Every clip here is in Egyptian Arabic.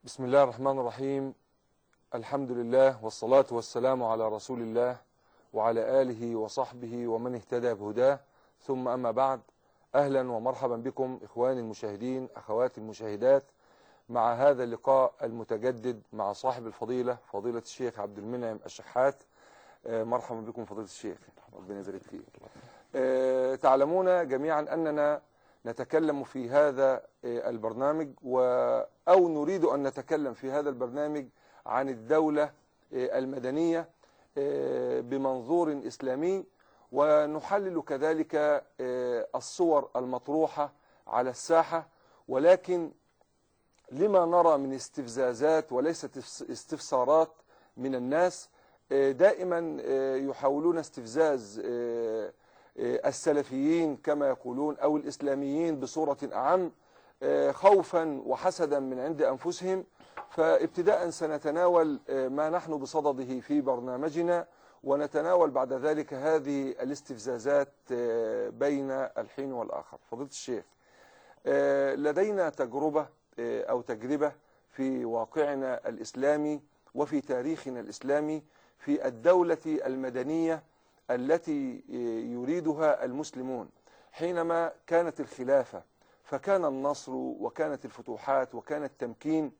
بسم الله الرحمن الرحيم الحمد لله والصلاة والسلام على رسول الله وعلى آله وصحبه ومن اهتدى بهداه ثم أما بعد أهلا ومرحبا بكم إخواني المشاهدين أخواتي المشاهدات مع هذا اللقاء المتجدد مع صاحب الفضيلة فضيلة الشيخ عبد المنعم الشحات آه، مرحبا بكم فضيلة الشيخ ربنا يبارك فيك آه، تعلمون جميعا أننا نتكلم في هذا آه، البرنامج و أو نريد أن نتكلم في هذا البرنامج عن الدولة آه، المدنية آه، بمنظور إسلامي ونحلل كذلك آه، الصور المطروحة على الساحة ولكن لما نرى من استفزازات وليست استفسارات من الناس آه، دائما آه، يحاولون استفزاز آه، آه، السلفيين كما يقولون أو الإسلاميين بصورة أعم آه، خوفا وحسدا من عند أنفسهم فابتداء سنتناول آه، ما نحن بصدده في برنامجنا ونتناول بعد ذلك هذه الاستفزازات آه، بين الحين والآخر فضيلة الشيخ آه، لدينا تجربة آه، أو تجربة في واقعنا الإسلامي وفي تاريخنا الإسلامي في الدولة المدنية التي آه، يريدها المسلمون حينما كانت الخلافة فكان النصر وكانت الفتوحات وكان التمكين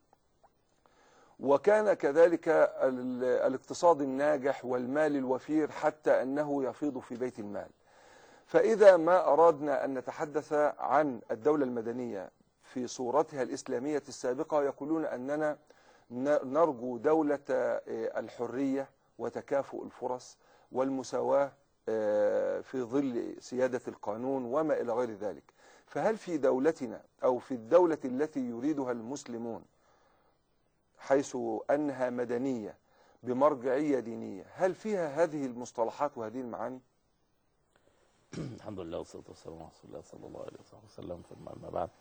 وكان كذلك ال- الاقتصاد الناجح والمال الوفير حتى أنه يفيض في بيت المال فإذا ما أردنا أن نتحدث عن الدولة المدنية في صورتها الإسلامية السابقة يقولون أننا ن- نرجو دولة آه، الحرية وتكافؤ الفرص والمساواة آه، في ظل سيادة القانون وما إلى غير ذلك فهل في دولتنا أو في الدولة التي يريدها المسلمون حيث أنها مدنية بمرجعية دينية هل فيها هذه المصطلحات وهذه المعاني؟ الحمد لله والصلاة والسلام على رسول الله صلى الله عليه وصحبه وسلم ثم أما بعد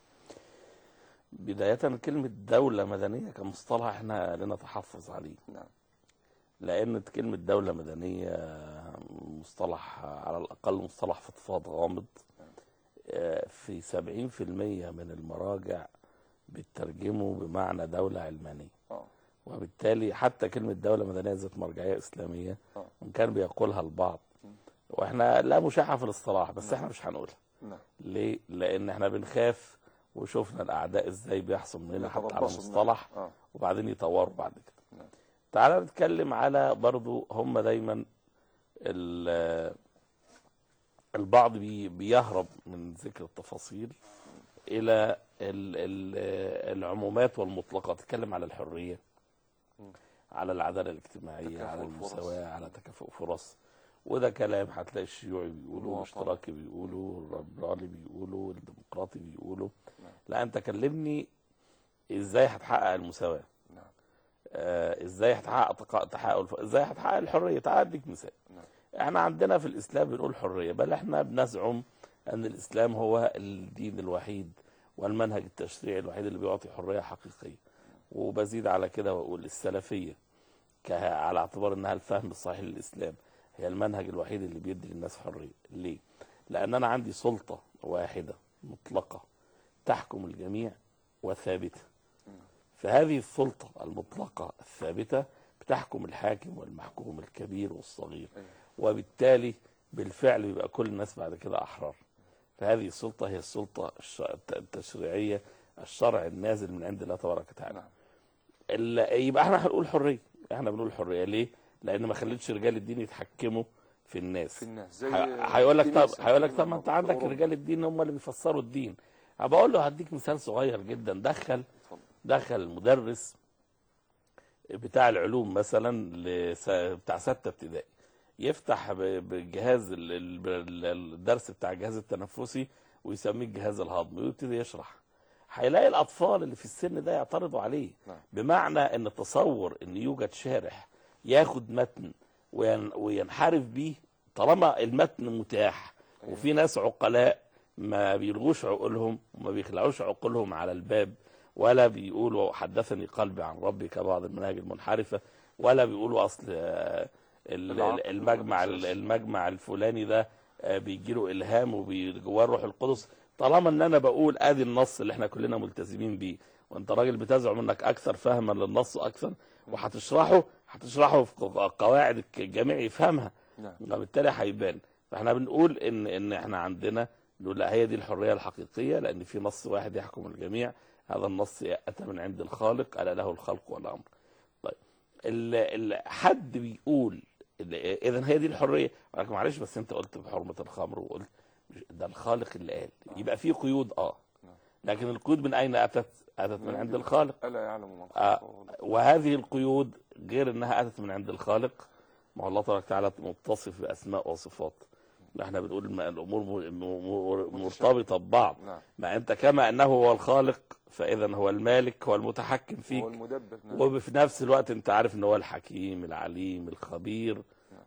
بداية كلمة دولة مدنية كمصطلح احنا لنا تحفظ عليه نعم لأن كلمة دولة مدنية مصطلح على الأقل مصطلح فضفاض غامض آه، في سبعين في المية من المراجع بترجمه بمعنى دولة علمانية آه. وبالتالي حتى كلمة دولة مدنية ذات مرجعية إسلامية آه. وإن كان بيقولها البعض م. واحنا لا مشاحة في الاصطلاح بس نعم. احنا مش هنقولها نعم ليه؟ لأن احنا بنخاف وشفنا الأعداء ازاي بيحصل مننا حتى على يتربصوا مصطلح آه. وبعدين يطوروا بعد كده نعم. تعال نتكلم على برضو هم دايما ال- البعض بي بيهرب من ذكر التفاصيل الى ال ال العمومات والمطلقات تتكلم على الحريه مم. على العداله الاجتماعيه تكافؤ على الفرص. المساواه على تكافؤ فرص وده كلام هتلاقي الشيوعي بيقوله المواطنة. الاشتراكي بيقوله الليبرالي بيقوله الديمقراطي بيقوله نعم. لا انت كلمني ازاي هتحقق المساواه نعم آه، ازاي هتحقق تقا- تحقق الف... ازاي هتحقق الحريه تعال اديك مثال نعم. احنا عندنا في الاسلام بنقول حريه بل احنا بنزعم ان الاسلام هو الدين الوحيد والمنهج التشريعي الوحيد اللي بيعطي حريه حقيقيه وبزيد على كده واقول السلفيه ك... على اعتبار انها الفهم الصحيح للاسلام هي المنهج الوحيد اللي بيدي للناس حريه ليه لان انا عندي سلطه واحده مطلقه تحكم الجميع وثابته فهذه السلطة المطلقة الثابتة بتحكم الحاكم والمحكوم الكبير والصغير أيوة. وبالتالي بالفعل يبقى كل الناس بعد كده أحرار فهذه السلطة هي السلطة الش- الت- التشريعية الشرع النازل من عند الله تبارك وتعالى نعم ال- يبقى احنا هنقول حرية احنا بنقول حرية ليه؟ لأن ما خليتش رجال الدين يتحكموا في الناس في الناس زي ه- هيقول لك طب الكنيسة هيقول لك في طب ما انت عندك أوروبا. رجال الدين هم اللي بيفسروا الدين بقول له هديك مثال صغير جدا دخل اتفضل. دخل المدرس بتاع العلوم مثلا لس... بتاع ستة ابتدائي يفتح ب- بالجهاز ال- ال- ال- الدرس بتاع الجهاز التنفسي ويسميه الجهاز الهضمي ويبتدي يشرح هيلاقي الاطفال اللي في السن ده يعترضوا عليه نعم. بمعنى ان تصور ان يوجد شارح ياخد متن وين... وينحرف بيه طالما المتن متاح أيوة. وفي ناس عقلاء ما بيلغوش عقولهم وما بيخلعوش عقولهم على الباب ولا بيقولوا حدثني قلبي عن ربي كبعض المناهج المنحرفة ولا بيقولوا أصل آه، ال- العقل المجمع والأساس. المجمع الفلاني ده بيجي له إلهام وجواه الروح القدس طالما ان انا بقول ادي النص اللي احنا كلنا ملتزمين بيه وانت راجل بتزعم انك اكثر فهما للنص واكثر وهتشرحه هتشرحه في قواعد الجميع يفهمها نعم وبالتالي هيبان فاحنا بنقول ان ان احنا عندنا نقول لا هي دي الحريه الحقيقيه لان في نص واحد يحكم الجميع هذا النص اتى من عند الخالق الا له الخلق والامر طيب ال ال حد بيقول اذا هي دي الحريه ولكن معلش بس انت قلت بحرمه الخمر وقلت مش- ده الخالق اللي قال يبقى في قيود اه لكن القيود من اين اتت اتت من عند الخالق الا يعلم من آه. خلق وهو اللطيف. وهذه القيود غير انها اتت من عند الخالق ما هو الله تبارك وتعالى متصف باسماء وصفات احنا بنقول الم- الامور م- م- م- مرتبطه ببعض نعم ما انت كما انه هو الخالق فاذا هو المالك هو المتحكم فيك هو المدبر نعم وفي نفس الوقت انت عارف ان هو الحكيم العليم الخبير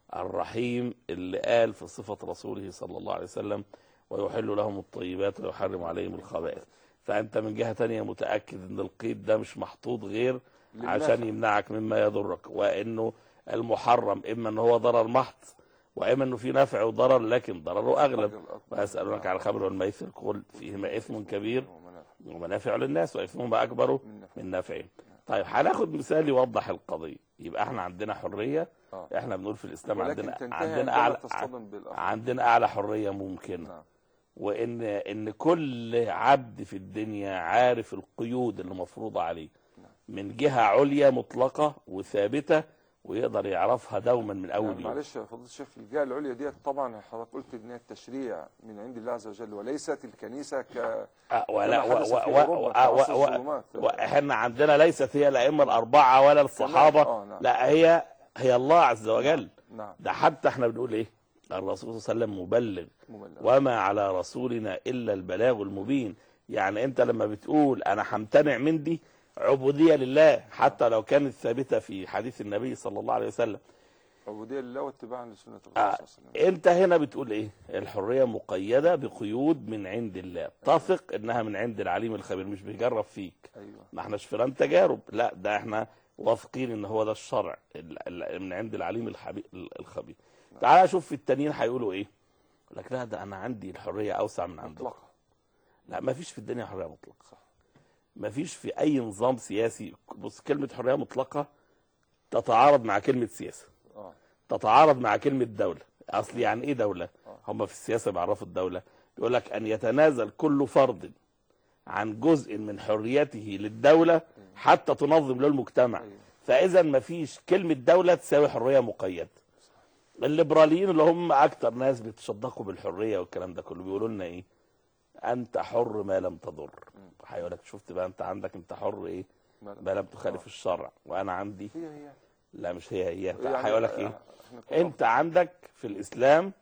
الرحيم اللي قال في صفة رسوله صلى الله عليه وسلم ويحل لهم الطيبات ويحرم عليهم الخبائث فانت من جهة تانية متأكد ان القيد ده مش محطوط غير عشان للنافع. يمنعك مما يضرك وانه المحرم اما ان هو ضرر محض واما انه في نفع وضرر لكن ضرره اغلب الأكبر. ويسألونك عن الخمر والميسر قل فيهما اثم كبير ومنافع. ومنافع للناس واثمهما اكبر من نافع. من نافعين طيب هناخد مثال يوضح القضيه يبقى احنا عندنا حريه آه. احنا بنقول في الاسلام ولكن عندنا تنتهي عندنا عندما اعلى تصطدم بالآخر. عندنا اعلى حريه ممكنه نعم وان ان كل عبد في الدنيا عارف القيود اللي مفروضه عليه من جهه عليا مطلقه وثابته ويقدر يعرفها دوما من اول يعني يوم معلش يا فضيله الشيخ الجهه العليا ديت طبعا حضرتك قلت ان هي التشريع من عند الله عز وجل وليست الكنيسه ك آه، ولا كما و حدث و في و أوروبا و في عصر و الظلمات. واحنا عندنا ليست هي الائمه الاربعه ولا الصحابه آه، نعم. لا هي هي الله عز وجل نعم ده حتى احنا بنقول ايه الرسول صلى الله عليه وسلم مبلغ مبلغ وما على رسولنا الا البلاغ المبين يعني انت لما بتقول انا همتنع من دي عبوديه لله حتى لو كانت ثابته في حديث النبي صلى الله عليه وسلم عبوديه لله واتباعا لسنه الرسول آه. صلى الله عليه وسلم انت هنا بتقول ايه الحريه مقيده بقيود من عند الله تثق انها من عند العليم الخبير مش بيجرب فيك ايوه ما احناش فيران تجارب لا ده احنا واثقين ان هو ده الشرع ال- ال- من عند العليم الحبي- الخبير تعال شوف في التانيين هيقولوا ايه يقول لك لا ده انا عندي الحريه اوسع من عندك مطلقه لا ما فيش في الدنيا حريه مطلقه صح. ما فيش في اي نظام سياسي بص كلمه حريه مطلقه تتعارض مع كلمه سياسه اه تتعارض مع كلمه دوله اصل يعني ايه دوله آه. هم في السياسه بيعرفوا الدوله يقول لك ان يتنازل كل فرد عن جزء من حريته للدوله حتى تنظم له المجتمع ايوه فاذا ما فيش كلمه دوله تساوي حريه مقيده الليبراليين اللي هم اكتر ناس بيتشدقوا بالحريه والكلام ده كله بيقولوا لنا ايه انت حر ما لم تضر هيقول لك شفت بقى انت عندك انت حر ايه ما- ما لم تخالف الشرع وانا عندي هي هي لا مش هي هي يعني هيقول لك ايه احنا كنا- انت عندك في الاسلام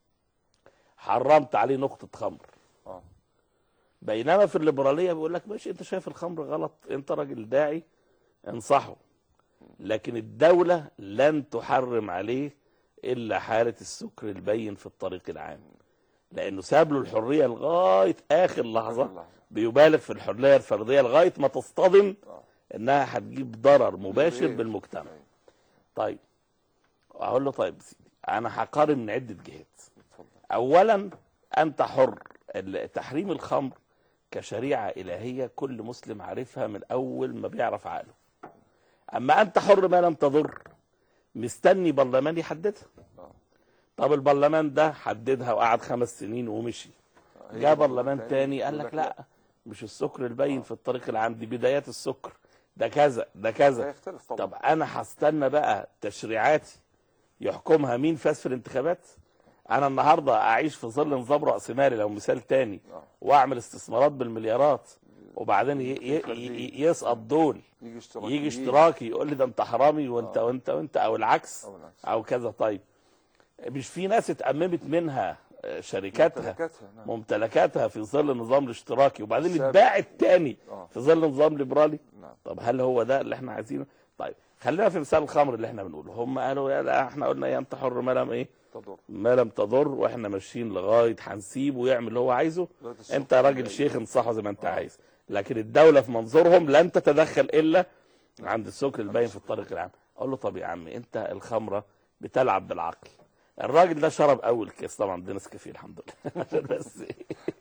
حرمت عليه نقطه خمر اه بينما في الليبراليه بيقول لك ماشي انت شايف الخمر غلط انت راجل داعي انصحه لكن الدوله لن تحرم عليه الا حاله السكر البين في الطريق العام لانه ساب له الحريه لغايه اخر لحظه آخر لحظة. بيبالغ في الحريه الفرديه لغايه ما تصطدم اه انها هتجيب ضرر مباشر للغير. بالمجتمع أيوة. طيب اقول له طيب سيدي انا هقارن من عده جهات اتفضل اولا انت حر ال- تحريم الخمر كشريعه الهيه كل مسلم عارفها من اول ما بيعرف عقله اما انت حر ما لم تضر مستني برلمان يحددها اه طب البرلمان ده حددها وقعد خمس سنين ومشي هي جاء برضه برلمان تاني قال يقول لك لا مش السكر البين في الطريق العام دي بدايات السكر ده كذا ده كذا هيختلف طبعا طب انا هستنى بقى تشريعاتي يحكمها مين فاز في الانتخابات انا النهارده اعيش في ظل نظام راسمالي لو مثال تاني اه واعمل استثمارات بالمليارات وبعدين ي- ي- ي- يسقط دول يجي اشتراكي يجي اشتراكي يقول لي ده انت حرامي وانت آه. وانت وانت او العكس او العكس او كذا طيب مش في ناس اتأممت منها آه، شركاتها ممتلكاتها نعم ممتلكاتها في ظل النظام الاشتراكي وبعدين السابق. اتباعت تاني اه في ظل نظام ليبرالي نعم طب هل هو ده اللي احنا عايزينه طيب خلينا في مثال الخمر اللي احنا بنقوله هم قالوا يا لا احنا قلنا يا انت حر ما لم ايه تضر ما لم تضر واحنا ماشيين لغايه هنسيبه يعمل اللي هو عايزه دلوقتي السوق انت راجل بقى شيخ انصحه زي ما انت آه. عايز لكن الدوله في منظورهم لن تتدخل الا عند السكر الباين في الطريق العام اقول له طب يا عم انت الخمره بتلعب بالعقل الراجل ده شرب اول كيس طبعا ده نسكافيه الحمد لله عشان بس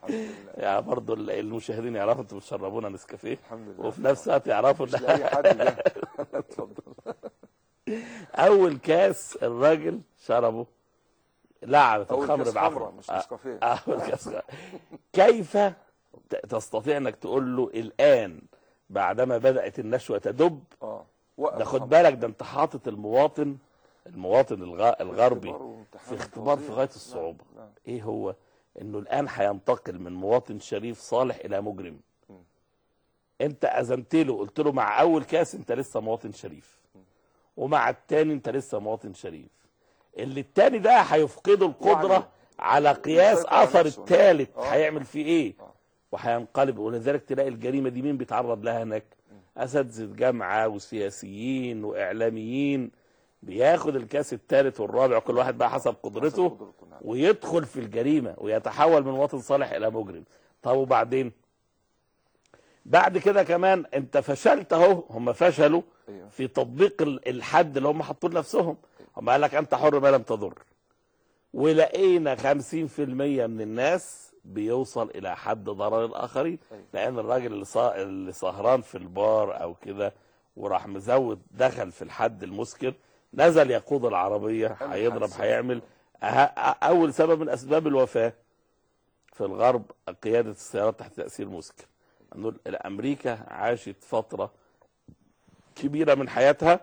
الحمد لله يعني برضه المشاهدين يعرفوا انتوا بتشربونا نسكافيه الحمد لله وفي نفس الوقت يعرفوا مش ان لاي حد ده اتفضل اول كاس الراجل شربه لعبت اول الخمر كاس بعفره خمره مش آه. نسكافيه اول كاس خمر. كيف ت- تستطيع انك تقول له الان بعدما بدات النشوه تدب اه وقف ده خد خمر. بالك ده انت حاطط المواطن المواطن الغ- الغربي اختبار وامتحان في اختبار في فظيع. غايه نعم، الصعوبه نعم. ايه هو انه الان هينتقل من مواطن شريف صالح الى مجرم م. انت اذنت له قلت له مع اول كاس انت لسه مواطن شريف ومع التاني انت لسه مواطن شريف اللي التاني ده هيفقده القدره وعي. على قياس يسيطر على اثر نفسه. الثالث آه. هيعمل فيه ايه آه. وهينقلب ولذلك تلاقي الجريمه دي مين بيتعرض لها هناك اساتذه جامعه وسياسيين واعلاميين بياخد الكاس الثالث والرابع كل واحد بقى حسب قدرته قدرته، نعم. ويدخل في الجريمه ويتحول من مواطن صالح الى مجرم طب وبعدين بعد كده كمان انت فشلت اهو هم فشلوا ايوه في تطبيق ال- الحد اللي هم حطوه لنفسهم هم قال لك انت حر ما لم تضر ولقينا 50% من الناس بيوصل الى حد ضرر الاخرين أيوة. لان الراجل اللي, صا... اللي سهران في البار او كده وراح مزود دخل في الحد المسكر نزل يقود العربيه عمل هيضرب حادثة. هيعمل أه... اول سبب من اسباب الوفاه في الغرب قياده السيارات تحت تاثير مسكر نقول امريكا عاشت فتره كبيره من حياتها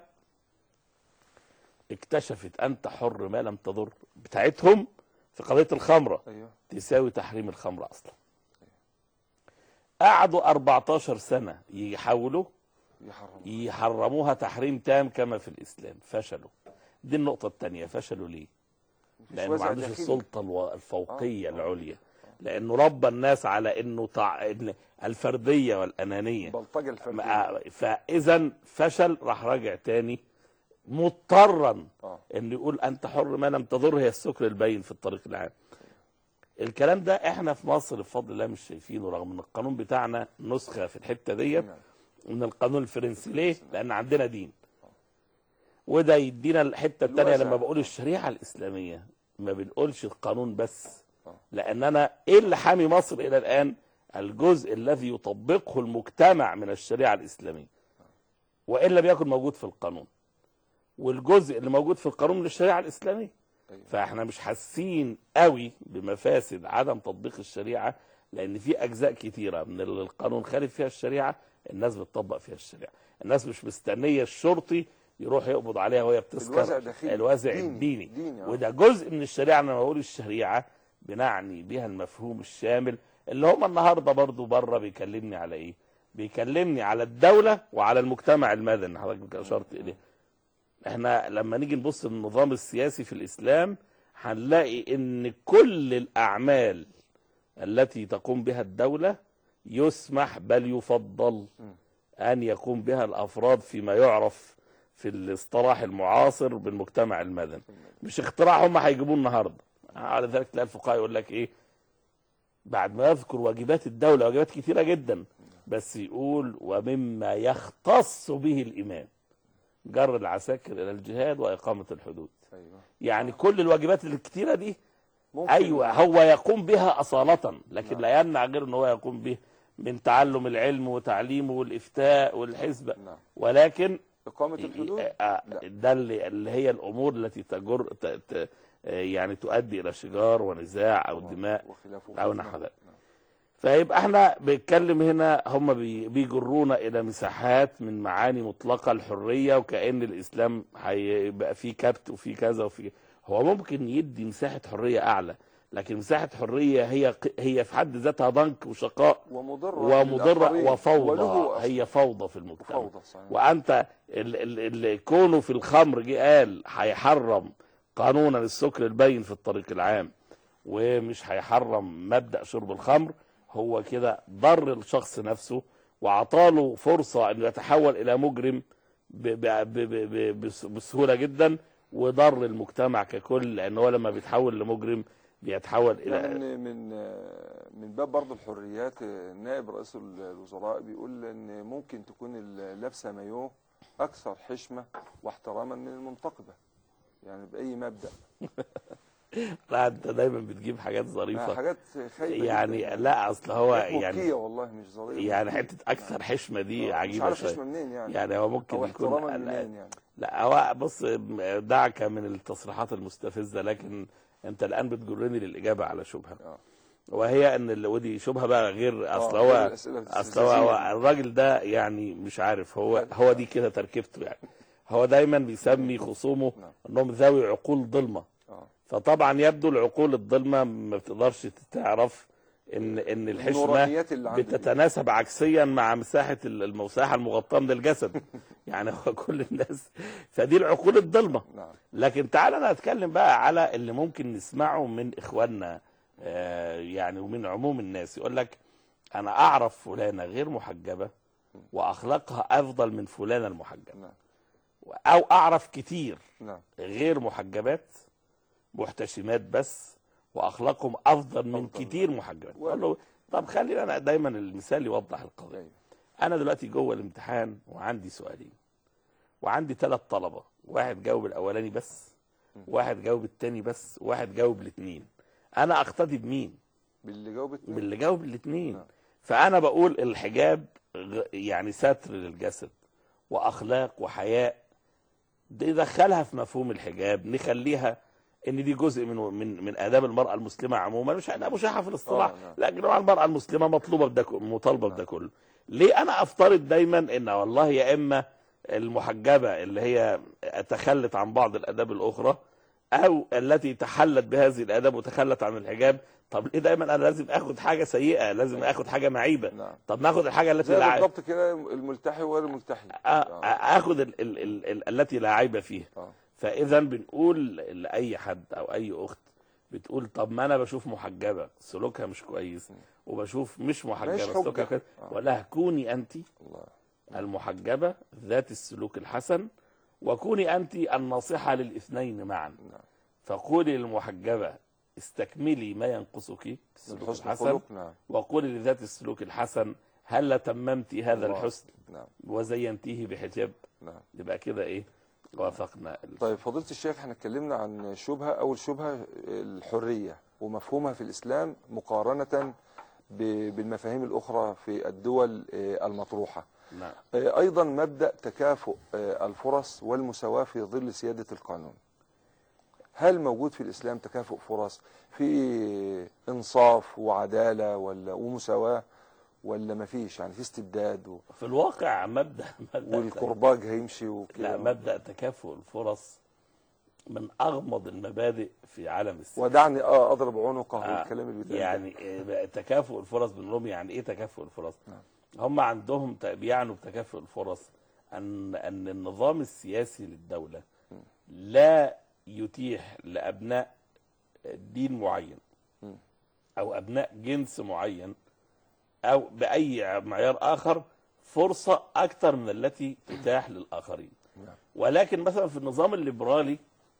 اكتشفت انت حر ما لم تضر بتاعتهم في قضيه الخمره ايوه تساوي تحريم الخمر اصلا قعدوا 14 سنه يحاولوا يحرم يحرموها تحريم تام كما في الاسلام فشلوا دي النقطه الثانيه فشلوا ليه مفيش لانه ما وازع عندوش داخلي. السلطه الو- الفوقيه آه. العليا لانه ربى الناس على انه تع... إن الفرديه والانانيه بلطجه الفرديه ما- فاذا فشل راح راجع تاني مضطرا اه انه يقول انت حر ما لم تضر هي السكر البين في الطريق العام الكلام ده احنا في مصر بفضل الله مش شايفينه رغم ان القانون بتاعنا نسخه في الحته ديت نعم. من القانون الفرنسي ليه؟ لان عندنا دين وده يدينا الحته الثانيه الواسع. لما بقول الشريعه الاسلاميه ما بنقولش القانون بس آه. لان انا ايه اللي حامي مصر الى الان؟ الجزء الذي يطبقه المجتمع من الشريعه الاسلاميه وان لم يكن موجود في القانون والجزء اللي موجود في القانون من الشريعه الاسلاميه أيوة. فاحنا مش حاسين قوي بمفاسد عدم تطبيق الشريعه لان في اجزاء كتيره من اللي القانون خالف فيها الشريعه الناس بتطبق فيها الشريعه الناس مش مستنيه الشرطي يروح يقبض عليها وهي بتسكر الوازع داخلي. الوازع ديني. الديني ديني، آه. وده جزء من الشريعه لما بقول الشريعه بنعني بها المفهوم الشامل اللي هم النهارده برضو بره بيكلمني على ايه بيكلمني على الدوله وعلى المجتمع المدني اللي حضرتك اشرت اليه احنا لما نيجي نبص للنظام السياسي في الاسلام هنلاقي ان كل الاعمال التي تقوم بها الدوله يسمح بل يفضل ان يقوم بها الافراد فيما يعرف في الاصطلاح المعاصر بالمجتمع المدني مش اختراع هم هيجيبوه النهارده على ذلك تلاقي الفقهاء يقول لك ايه بعد ما يذكر واجبات الدوله واجبات كثيره جدا بس يقول ومما يختص به الامام جر العساكر الى الجهاد واقامه الحدود ايوه يعني كل الواجبات الكتيره دي ممكن ايوه هو يقوم بها اصاله لكن نعم. لا يمنع غير ان هو يقوم به من تعلم العلم وتعليمه والافتاء والحسبه نعم ولكن اقامه الحدود آه، لا. ده اللي, اللي هي الامور التي تجر ت... ت... آه، يعني تؤدي الى شجار ونزاع او دماء وخلافه أو نعم. نحو ذلك. نعم. فيبقى احنا بنتكلم هنا هم بي- بيجرونا الى مساحات من معاني مطلقه الحريه وكان الاسلام هيبقى فيه كبت وفيه كذا وفيه هو ممكن يدي مساحه حريه اعلى لكن مساحه حريه هي ق- هي في حد ذاتها ضنك وشقاء ومضره ومضره للآخرين. وفوضى وله أصل. هي فوضى في المجتمع فوضى صحيح وانت ال- ال- ال- كونه في الخمر جه قال هيحرم قانونا السكر البين في الطريق العام ومش هيحرم مبدا شرب الخمر هو كده ضر الشخص نفسه وعطاله فرصه انه يتحول الى مجرم ب- ب- ب- ب- بس- بسهوله جدا وضر المجتمع ككل لان هو لما بيتحول لمجرم بيتحول الى يعني من من باب برضه الحريات نائب رئيس الوزراء بيقول ان ممكن تكون اللابسه مايوه اكثر حشمه واحتراما من المنتقبه يعني باي مبدا لا انت دايما بتجيب حاجات آه، ظريفه حاجات خايبه يعني جداً. لا اصل هو حاجات يعني مبكية والله مش ظريفه يعني حته اكثر حشمه دي آه، عجيبه مش عارف شويه اسمه منين يعني يعني هو ممكن او يكون احتراما منين يعني لا هو بص دعك من التصريحات المستفزه لكن انت الان بتجرني للاجابه على شبهه آه. وهي ان ال- ودي شبهه بقى غير اصل آه، هو غير الأسئلة اصل هو, هو الاستفزازية. الراجل ده يعني مش عارف هو هو دي كده تركيبته يعني هو دايما بيسمي خصومه نعم. انهم ذوي عقول ضلمه آه. فطبعا يبدو العقول الضلمه ما بتقدرش تعرف ان ان الحشمه النورانيات اللي عندي دي. بتتناسب عكسيا مع مساحه ال- المساحه المغطاه من الجسد يعني هو كل الناس فدي العقول الضلمه نعم لكن تعال انا اتكلم بقى على اللي ممكن نسمعه من اخواننا آه، يعني ومن عموم الناس يقول لك انا اعرف فلانه غير محجبه واخلاقها افضل من فلانه المحجبه نعم او اعرف كتير نعم غير محجبات محتشمات بس واخلاقهم افضل من أفضل. كتير محجبات و- اقول له طب خلينا انا دايما المثال يوضح القضيه أيوة. انا دلوقتي جوه الامتحان وعندي سؤالين وعندي ثلاث طلبه واحد جاوب الاولاني بس واحد جاوب التاني بس واحد جاوب الاثنين انا اقتدي بمين باللي جاوبت باللي جاوب الاثنين نعم. فانا بقول الحجاب غ- يعني ستر للجسد واخلاق وحياء دي دخلها في مفهوم الحجاب نخليها ان دي جزء من من من اداب المراه المسلمه عموما مش انا مشاحه في الاصطلاح آه، نعم. لكن طبعا المراه المسلمه مطلوبه بده ك- مطالبه بده كله ليه انا افترض دايما ان والله يا اما المحجبه اللي هي تخلت عن بعض الاداب الاخرى او التي تحلت بهذه الاداب وتخلت عن الحجاب طب ليه دايما انا لازم اخد حاجه سيئه لازم اخد حاجه معيبه نعم طب ناخد الحاجه التي زي لا عيب بالضبط كده الملتحي وغير الملتحي آ- اخد ال ال ال ال التي لا عيب فيها آه. فاذا بنقول لاي حد او اي اخت بتقول طب ما انا بشوف محجبه سلوكها مش كويس وبشوف مش محجبه ماشي سلوكها حجة. كويس آه. ولا كوني انت الله المحجبه ذات السلوك الحسن وكوني انت الناصحه للاثنين معا نعم فقولي للمحجبه استكملي ما ينقصك من السلوك حسن الحسن الخلق نعم وقولي لذات السلوك الحسن هل تممت هذا الله. الحسن نعم وزينتيه بحجاب نعم يبقى كده ايه وافقنا ال- طيب فضيلة الشيخ احنا اتكلمنا عن شبهة أول شبهة الحرية ومفهومها في الإسلام مقارنة ب- بالمفاهيم الأخرى في الدول آه، المطروحة نعم آه، أيضا مبدأ تكافؤ آه، الفرص والمساواة في ظل سيادة القانون هل موجود في الإسلام تكافؤ فرص في إنصاف وعدالة ولا ومساواة ولا مفيش يعني في استبداد و- في الواقع مبدا مبدا والكرباج هيمشي وكده لا مبدا تكافؤ الفرص من اغمض المبادئ في عالم السياسه ودعني اه اضرب عنقه آه، والكلام اللي بيتقال ده. يعني آه، بقى تكافؤ الفرص بنقول يعني ايه تكافؤ الفرص نعم. هم عندهم ت- بيعنوا بتكافؤ الفرص ان ان النظام السياسي للدوله لا يتيح لابناء دين معين مم. او ابناء جنس معين او باي معيار اخر فرصه اكثر من التي تتاح للاخرين نعم. ولكن مثلا في النظام الليبرالي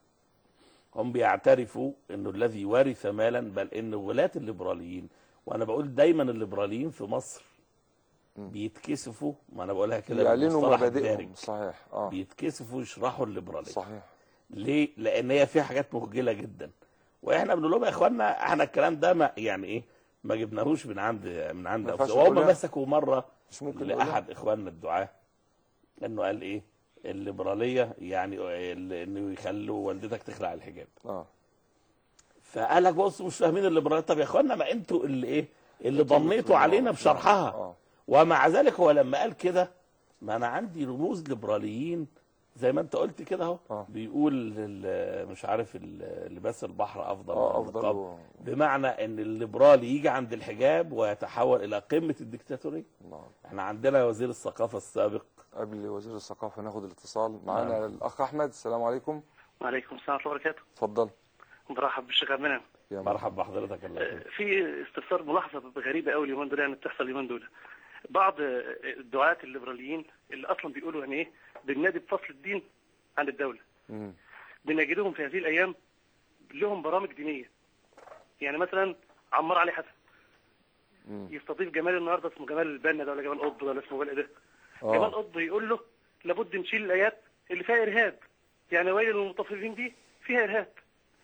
هم بيعترفوا انه الذي ورث مالا بل ان ولاة الليبراليين وانا بقول دايما الليبراليين في مصر مم. بيتكسفوا ما انا بقولها كده يعلنوا بالمصطلح مبادئهم الدارج. صحيح اه بيتكسفوا يشرحوا الليبراليه صحيح ليه؟ لان هي فيها حاجات مخجله جدا واحنا بنقول لهم يا اخوانا احنا الكلام ده ما يعني ايه ما جبناهوش من عند من عند ما ينفعش أنفسنا. وهم نقولها؟ مسكوا مره مش ممكن نقولها؟ لاحد اخواننا الدعاه انه قال ايه الليبراليه يعني ال- انه يخلوا والدتك تخلع الحجاب اه فقال لك بصوا مش فاهمين الليبراليه طب يا اخوانا ما انتوا اللي ايه اللي انتوا ضميتوا بتقولوا- علينا آه، بشرحها اه ومع ذلك هو لما قال كده ما انا عندي رموز ليبراليين زي ما انت قلت كده اهو آه. بيقول ال- مش عارف ال- لباس البحر افضل اه من افضل النقاب. و- بمعنى ان الليبرالي يجي عند الحجاب ويتحول الى قمه الدكتاتوريه الله. احنا عندنا وزير الثقافه السابق قبل وزير الثقافه ناخد الاتصال معانا الاخ احمد السلام عليكم وعليكم السلام ورحمة الله وبركاته اتفضل مرحب بالشيخ عبد المنعم يا مرحب بحضرتك الله آه، يخليك. في استفسار ملاحظة غريبة قوي اليومين دول يعني بتحصل اليومين دول بعض آه، الدعاة الليبراليين اللي أصلا بيقولوا يعني إيه بالنادي بفصل الدين عن الدولة مم. بنجدهم في هذه الأيام لهم برامج دينية يعني مثلا عمار علي حسن مم. يستضيف جمال النهارده اسمه جمال البنا ده ولا جمال قطب ده ولا اسمه ولا ده جمال اه قطب يقول له لابد نشيل الآيات اللي فيها إرهاب يعني ويل للمطففين دي فيها إرهاب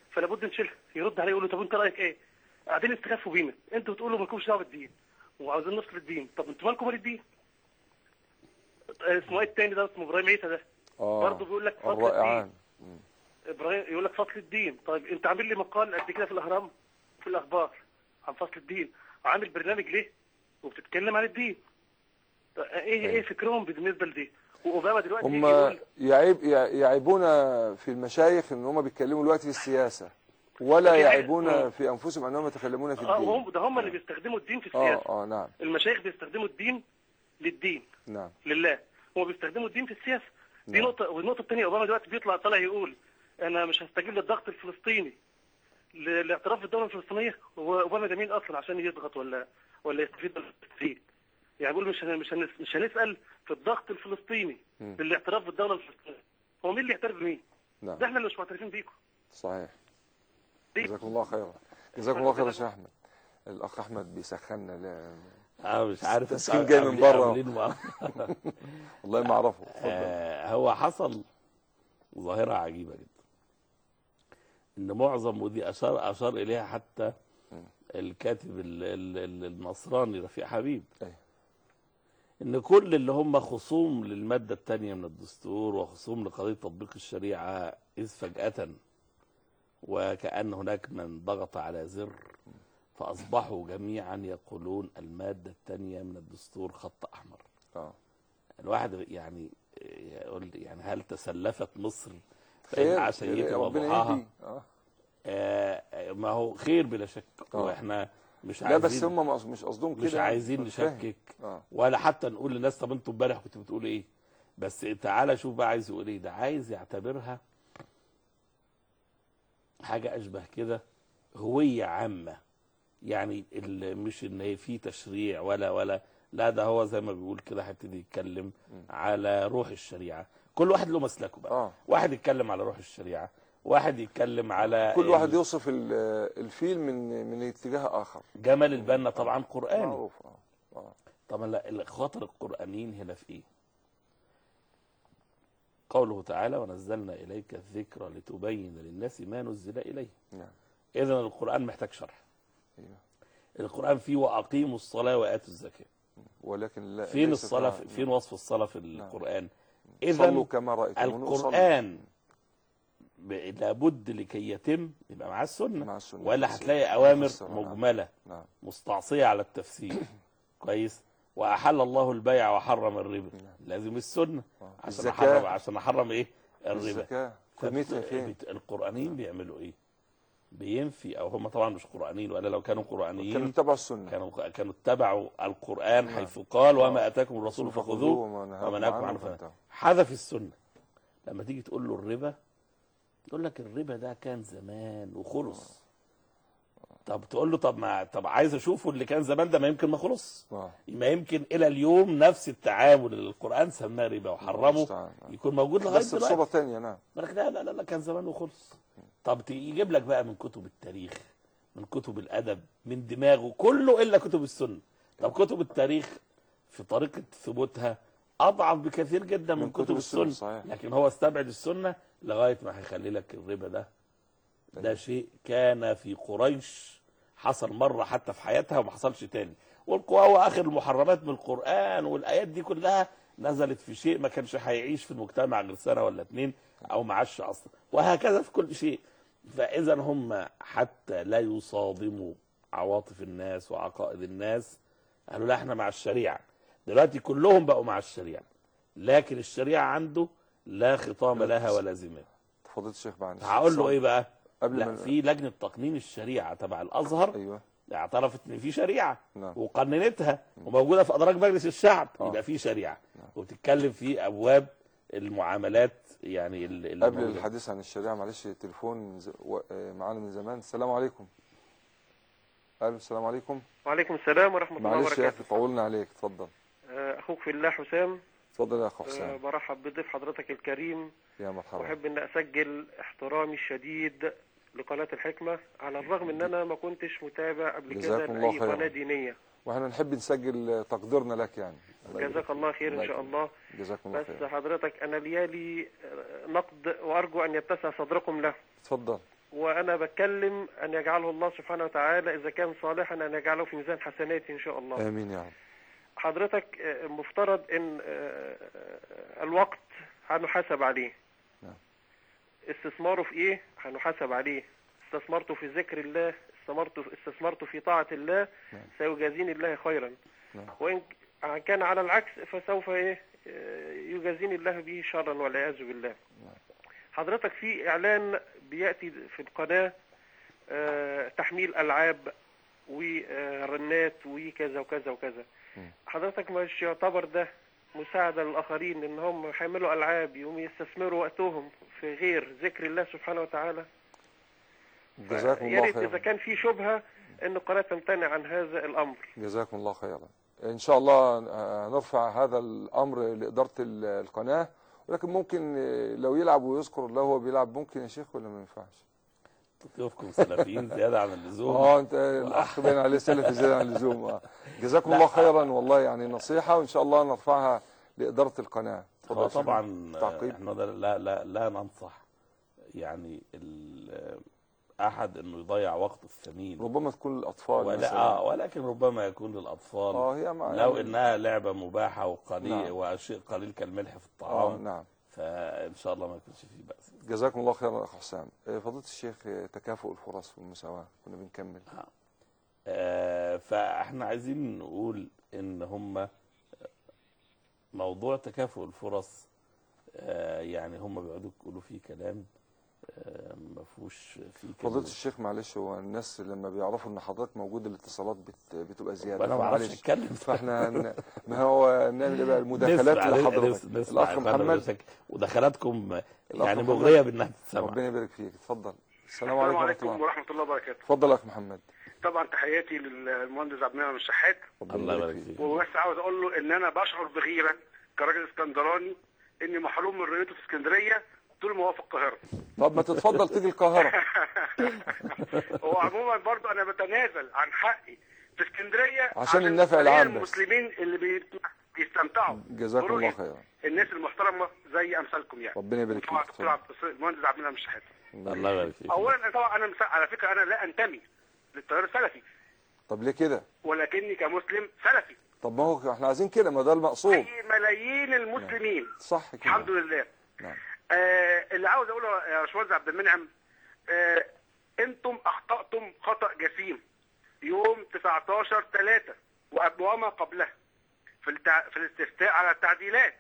فلا بد نشيلها يرد عليه يقول له طب انت رايك ايه قاعدين يستخفوا بينا انتوا بتقولوا مالكمش دعوه بالدين وعاوزين نصل الدين طب انتوا مالكم مال الدين آه، اسمه ايه التاني ده اسمه ابراهيم عيسى ده اه برضه بيقول لك فصل الدين الرائعان ابراهيم يقول لك فصل الدين طيب انت عامل لي مقال قد كده في الاهرام في الاخبار عن فصل الدين وعامل برنامج ليه وبتتكلم عن الدين طيب ايه ايه فكرهم بالنسبه لدي واوباما دلوقتي يجي هم يقول يعيب يع- يعيبون في المشايخ ان هم بيتكلموا دلوقتي في السياسه ولا في حاجة- يعيبون آه. في انفسهم انهم يتكلمون في اه الدين هم ده هم اللي بيستخدموا الدين في اه السياسه اه نعم المشايخ بيستخدموا الدين للدين نعم لله هم بيستخدموا الدين في السياسه دي نعم. نقطه والنقطه الثانيه اوباما دلوقتي بيطلع طالع يقول انا مش هستجيب للضغط الفلسطيني ل- للاعتراف بالدوله الفلسطينيه هو اوباما ده مين اصلا عشان يضغط ولا ولا يستفيد من الفلسطين يعني بيقول مش هن- مش هنس- مش هنسال في الضغط الفلسطيني مم. للاعتراف بالدوله الفلسطينيه هو مين اللي يعترف بمين؟ نعم ده احنا اللي مش معترفين بيكم صحيح دي- جزاكم الله خيرا جزاكم الله خيرا يا شيخ احمد الاخ احمد بيسخننا لا اه مش عارف التسخين انت جاي من عاملين- بره. عاملين مع- والله ما اعرفه اتفضل آه، هو حصل ظاهرة عجيبة جدا ان معظم ودي اشار اشار اليها حتى الكاتب ال- ال- ال- النصراني رفيع حبيب أيوة. ان كل اللي هم خصوم للمادة الثانية من الدستور وخصوم لقضية تطبيق الشريعة اذ فجأة وكأن هناك من ضغط على زر فأصبحوا جميعا يقولون المادة الثانية من الدستور خط أحمر اه الواحد يعني يقول يعني هل تسلفت مصر خير فإن عشيتها ربنا وضحاها يهدي اه آه، ما هو خير بلا شك آه. واحنا مش لا عايزين بس هم مقص- مش قصدهم كده مش عايزين مش فاهم. نشكك اه ولا حتى نقول للناس طب انتوا امبارح كنتوا بتقولوا ايه بس تعالى شوف بقى عايز يقول ايه ده عايز يعتبرها حاجه اشبه كده هويه عامه يعني ال- مش ان هي في تشريع ولا ولا لا ده هو زي ما بيقول كده هيبتدي يتكلم على روح الشريعه كل واحد له مسلكه بقى اه واحد يتكلم على روح الشريعه واحد يتكلم على كل واحد ال- يوصف ال- الفيل من من اتجاه اخر جمال البنا طبعا قراني معروف اه اه طبعا لا الخاطر القرآنيين هنا في ايه قوله تعالى ونزلنا إليك الذكر لتبين للناس ما نزل إليه نعم إذا القرآن محتاج شرح ايوه القرآن فيه وأقيموا الصلاة وآتوا الزكاة ولكن لا فين ليس الصلاة فيها- فين وصف الصلاة في القرآن صلوا إذا كما رأيتموني أصلي. القرآن ب- لابد لكي يتم يبقى معاه السنة مع السنة ولا تفسير. هتلاقي أوامر تفسير، نعم. مجملة نعم مستعصية على التفسير كويس وأحل الله البيع وحرم الربا لازم السنة آه. عشان الزكاة. أحرم عشان أحرم إيه الربا الزكاة قيمتها فين؟ فبت- القرآنيين بيعملوا إيه بينفي أو هم طبعا مش قرآنيين ولا لو كانوا كانوا قرآنيين اتبعوا السنة كانوا كانوا اتبعوا القرآن نعم. حيث قال وما آتاكم الرسول فخذوه وما نهاكم وما نهاكم عنه عنه فانتهوا. حذف السنة لما تيجي تقول له الربا يقول لك الربا ده كان زمان وخلص طب تقول له طب ما طب عايز اشوفه اللي كان زمان ده ما يمكن ما خلص اه ما يمكن الى اليوم نفس التعامل اللي القران سماه ربا وحرمه المستعان. يكون موجود لغايه بس دلوقتي بصورة ثانية نعم يقول لك لا لا لا لا كان زمان وخلص طب ت- يجيب لك بقى من كتب التاريخ من كتب الادب من دماغه كله الا كتب السنه طب كتب التاريخ في طريقه ثبوتها اضعف بكثير جدا من, من كتب, كتب السنة، السنه صحيح. لكن هو استبعد السنه لغايه ما هيخلي لك الربا ده ده شيء كان في قريش حصل مره حتى في حياتها وما حصلش تاني والقوى هو اخر المحرمات من القران والايات دي كلها نزلت في شيء ما كانش هيعيش في المجتمع غير سنه ولا اتنين او ما عاش اصلا وهكذا في كل شيء فاذا هم حتى لا يصادموا عواطف الناس وعقائد الناس قالوا لا احنا مع الشريعه دلوقتي كلهم بقوا مع الشريعه لكن الشريعه عنده لا خطام لها ولا زمام فضيلة الشيخ معلش هقول له ايه بقى قبل لا ما في لجنه تقنين الشريعه تبع الازهر ايوه اعترفت ان في شريعه نعم وقننتها وموجوده في ادراج مجلس الشعب آه. يبقى في شريعه وبتتكلم في ابواب المعاملات يعني ال- اللي قبل موجودة. الحديث عن الشريعة معلش تليفون ز... و... آه، معانا من زمان السلام عليكم الو السلام عليكم وعليكم السلام ورحمه الله معلش يا وبركاته اخي طولنا عليك اتفضل آه، اخوك في الله حسام اتفضل يا اخ آه، حسام برحب بضيف حضرتك الكريم يا مرحبا واحب ان اسجل احترامي الشديد لقناه الحكمه على الرغم ان انا ما كنتش متابع قبل كده جزاكم الله لاي خيرا. قناه دينيه واحنا نحب نسجل تقديرنا لك يعني جزاك الله خير ان شاء الله جزاكم الله بس خير حضرتك انا ليالي آه، نقد وارجو ان يتسع صدركم له اتفضل وانا بتكلم ان يجعله الله سبحانه وتعالى اذا كان صالحا ان يجعله في ميزان حسناتي ان شاء الله امين يا رب حضرتك آه، مفترض ان آه، آه، الوقت هنحاسب عليه نعم. استثماره في ايه هنحاسب عليه استثمرته في ذكر الله استثمرته استثمرته في طاعة الله نعم. سيجازيني الله خيرا نعم. وإن كان على العكس فسوف إيه آه، يجازيني الله به شرا والعياذ بالله حضرتك في إعلان بيأتي في القناة آه، تحميل ألعاب ورنات وكذا وكذا وكذا مم. حضرتك مش يعتبر ده مساعدة للآخرين إن هم يحملوا ألعاب يقوم يستثمروا وقتهم في غير ذكر الله سبحانه وتعالى جزاكم يا الله ريت إذا خيرا كان في شبهة إن القناة تمتنع عن هذا الأمر جزاكم الله خيرا ان شاء الله آه، نرفع هذا الامر لاداره ال- القناه ولكن ممكن آه، لو يلعب ويذكر الله وهو بيلعب ممكن يا شيخ ولا ما ينفعش ضيوفكم سلفيين زياده عن اللزوم اه انت الاخ باين عليه سلف زياده عن اللزوم اه جزاكم لا. الله خيرا والله يعني نصيحه وان شاء الله نرفعها لاداره القناه اتفضل هو يا شيخ. طبعا تعقيب. احنا ده لا لا لا ننصح يعني ال- احد انه يضيع وقته الثمين ربما تكون الاطفال ولا مثلا آه ولكن ربما يكون للاطفال اه هي مع لو يعني- انها لعبه مباحه وقليل نعم. وشيء قليل كالملح في اه الطعام نعم فان شاء الله ما يكونش فيه باس جزاكم الله خيرا اخ حسام آه، فضيله الشيخ آه، تكافؤ الفرص والمساواه كنا بنكمل آه، فاحنا عايزين نقول ان هم موضوع تكافؤ الفرص آه، يعني هم بيقعدوا يقولوا فيه كلام آه، ما فيهوش فيه فضيله كلام الشيخ معلش هو الناس لما بيعرفوا ان حضرتك موجود الاتصالات بت... بتبقى زياده وانا ما اعرفش فمعلش اتكلم فاحنا ن- ما هو نعمل ايه بقى المداخلات نسمع- لحضرتك نس- نسمع الاخ يا فندم محمد نفسك ودخلاتكم الأخ يعني محمد. مغريه بانها تتسمع ربنا يبارك فيك اتفضل السلام السلام عليكم ورحمه عليكم الله ورحمة الله وبركاته اتفضل يا اخ محمد طبعا تحياتي للمهندس عبد المنعم الشحات الله يبارك فيك وبس عاوز اقول له ان انا بشعر بغيرة كراجل اسكندراني اني محروم من رؤيته في اسكندرية طول ما هو في القاهرة طب ما تتفضل تيجي القاهره هو عموما برضو انا بتنازل عن حقي في اسكندرية عشان النفع غير العام بس. المسلمين اللي بي- بيستمتعوا جزاكم الله برؤية خيرا الناس المحترمة زي امثالكم يعني ربنا يبارك طبعا فيك دكتور عبد المهندس عبد المنعم الشحات الله يبارك فيك اولا أنا طبعا انا مس- على فكرة انا لا انتمي للتيار السلفي طب ليه كده ولكني كمسلم سلفي طب ما هو احنا عايزين كده ما ده المقصود زي ملايين المسلمين صح كده الحمد لله نعم آه اللي عاوز اقوله يا باشمهندس عبد المنعم آه انتم اخطاتم خطا جسيم يوم 19 3 وما قبلها في التع... في الاستفتاء على التعديلات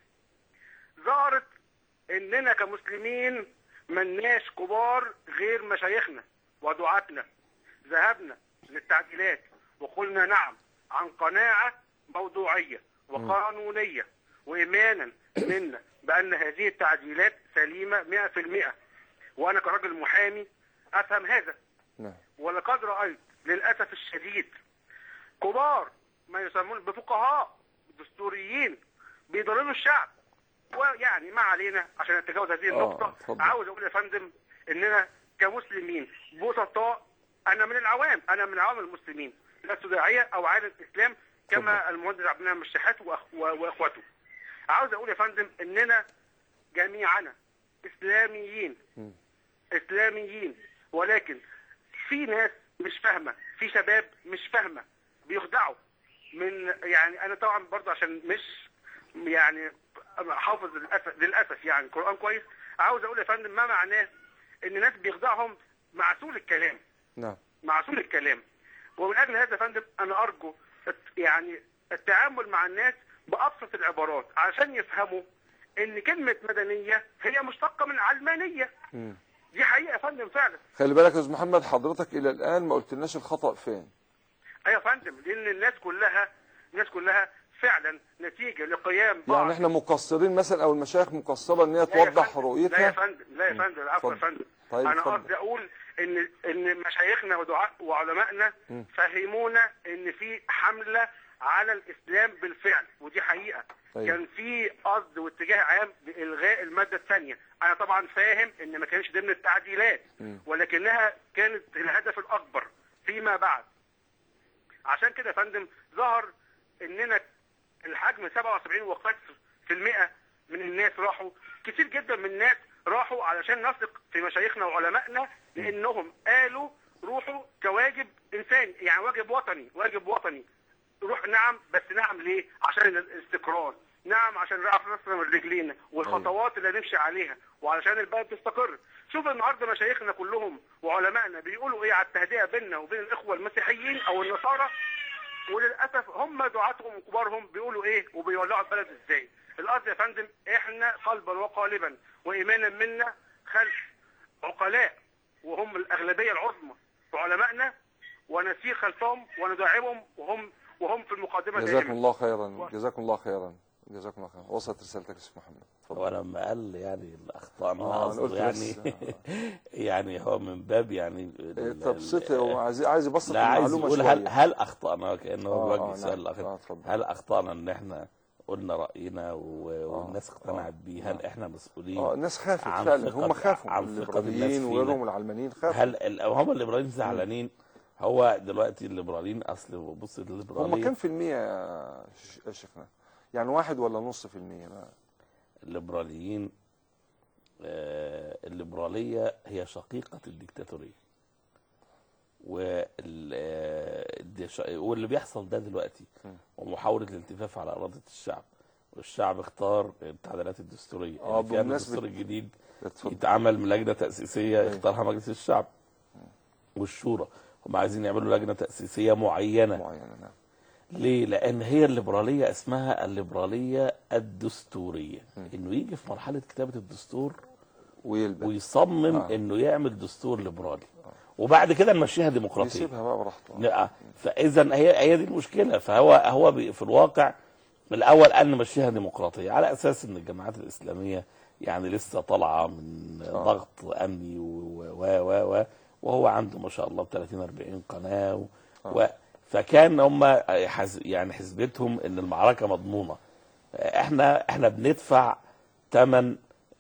ظهرت اننا كمسلمين مناش كبار غير مشايخنا ودعاتنا ذهبنا للتعديلات وقلنا نعم عن قناعة موضوعية وقانونية وإيمانا منا بأن هذه التعديلات سليمة 100% وأنا كراجل محامي أفهم هذا نعم ولقد رأيت للأسف الشديد كبار ما يسمون بفقهاء دستوريين بيضللوا الشعب ويعني ما علينا عشان نتجاوز هذه آه، النقطة اتفضل. عاوز أقول يا فندم إننا كمسلمين بسطاء أنا من العوام أنا من عوام المسلمين لست داعية أو عالم إسلام كما المهندس عبد المنعم الشحات وأخ- و- وإخوته عاوز أقول يا فندم إننا جميعنا إسلاميين مم. اسلاميين ولكن في ناس مش فاهمه في شباب مش فاهمه بيخدعوا من يعني انا طبعا برضه عشان مش يعني حافظ للاسف للاسف يعني القران كويس عاوز اقول يا فندم ما معناه ان ناس بيخدعهم معسول الكلام نعم معسول الكلام ومن اجل هذا يا فندم انا ارجو الت- يعني التعامل مع الناس بابسط العبارات عشان يفهموا ان كلمه مدنيه هي مشتقه من علمانيه مم. دي حقيقه يا فندم فعلا خلي بالك يا استاذ محمد حضرتك الى الان ما قلتلناش الخطا فين ايوه يا فندم لان الناس كلها الناس كلها فعلا نتيجه لقيام بعض يعني احنا مقصرين مثلا او المشايخ مقصره ان هي لا يا توضح فندم، لا يا رؤيتها فندم لا يا فندم العفو يا اتفضل. فندم طيب انا اتفضل. قصدي اقول ان ان مشايخنا ودعاء وعلمائنا مم. فهمونا ان في حمله على الاسلام بالفعل ودي حقيقه طيب. كان في قصد واتجاه عام بالغاء الماده الثانيه انا طبعا فاهم ان ما كانش ضمن التعديلات مم. ولكنها كانت الهدف الاكبر فيما بعد عشان كده يا فندم ظهر اننا الحجم 77 وقت في المئة من الناس راحوا كتير جدا من الناس راحوا علشان نثق في مشايخنا وعلمائنا لانهم قالوا روحوا كواجب انساني يعني واجب وطني واجب وطني روح نعم بس نعم ليه عشان الاستقرار نعم عشان نعرف نصر من رجلينا والخطوات اللي نمشي عليها وعلشان البلد تستقر شوف النهارده مشايخنا كلهم وعلمائنا بيقولوا ايه على التهدئه بيننا وبين الاخوه المسيحيين او النصارى وللاسف هم دعاتهم وكبارهم بيقولوا ايه وبيولعوا البلد ازاي الارض يا فندم احنا قلبا وقالبا وايمانا منا خلف عقلاء وهم الاغلبيه العظمى في علمائنا ونسير خلفهم وندعمهم وهم وهم في المقدمه جزاكم دائما الله خيرا جزاكم الله خيرا جزاكم الله خيرا وصلت رسالتك يا شيخ محمد هو اتفضل لما قال يعني الاخطاء ما آه، أنا قصده قلت يعني بس. يعني هو من باب يعني إيه، ال- طب ال- صفة هو عايز عايز يبسط لا عايز المعلومة يقول هل شوية. هل اخطانا كانه آه، بيوجه آه، السؤال نعم. الاخير آه، اتفضل. هل اخطانا ان احنا قلنا راينا و- والناس اقتنعت بيه هل احنا مسؤولين اه الناس خافت عن فعلا ثقة- هم خافوا عن ثقة الليبراليين الناس وغيرهم فينا. العلمانيين خافوا هل ال- هم الليبراليين زعلانين هو دلوقتي الليبراليين اصل بص هم الليبراليه كام في المية يا ش- يا شيخنا يعني واحد ولا نص في المية ما- الليبراليين آه، الليبرالية هي شقيقة الديكتاتورية وال- آه، الدي- ش- واللي بيحصل ده دلوقتي ومحاولة الالتفاف على إرادة الشعب والشعب اختار التعديلات الدستورية آه، اللي فيها بمناسبة- الدستور الجديد اتفضل يتعمل من لجنة تأسيسية أيوة. يختارها مجلس الشعب والشورى هم عايزين يعملوا لجنة تأسيسية معينة معينة نعم ليه؟ لأن هي الليبرالية اسمها الليبرالية الدستورية إنه يجي في مرحلة كتابة الدستور ويلبس ويصمم آه. إنه يعمل دستور ليبرالي وبعد كده نمشيها ديمقراطية يسيبها بقى براحته لا فإذا هي هي دي المشكلة فهو هو بي- في الواقع الأول قال نمشيها ديمقراطية على أساس إن الجماعات الإسلامية يعني لسه طالعة من آه. ضغط أمني و و و و وهو عنده ما شاء الله 30 40 قناة و و فكان هم حز يعني حسبتهم ان المعركه مضمونه احنا احنا بندفع ثمن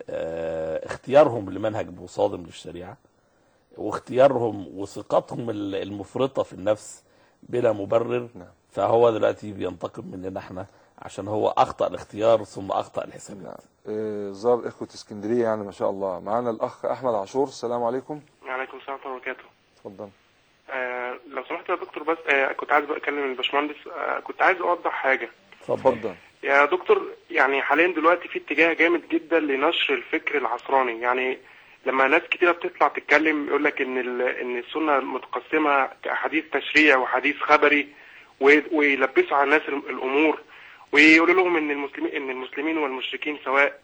اختيارهم لمنهج مصادم للشريعه واختيارهم وثقتهم ال- المفرطه في النفس بلا مبرر نعم. فهو دلوقتي بينتقم مننا احنا عشان هو اخطا الاختيار ثم اخطا الحسابات نعم آه، زار إخوة اسكندرية يعني ما شاء الله معانا الأخ أحمد عاشور السلام عليكم وعليكم السلام ورحمة الله وبركاته. اتفضل آه لو سمحت يا دكتور بس آه كنت عايز بقى أكلم الباشمهندس آه كنت عايز أوضح حاجة. اتفضل يا دكتور يعني حاليا دلوقتي في اتجاه جامد جدا لنشر الفكر العصراني يعني لما ناس كتيرة بتطلع تتكلم يقول لك ان ال- ان السنة متقسمة كحديث تشريع وحديث خبري وي- ويلبسوا على الناس ال- الامور ويقولوا لهم ان المسلمين ان المسلمين والمشركين سواء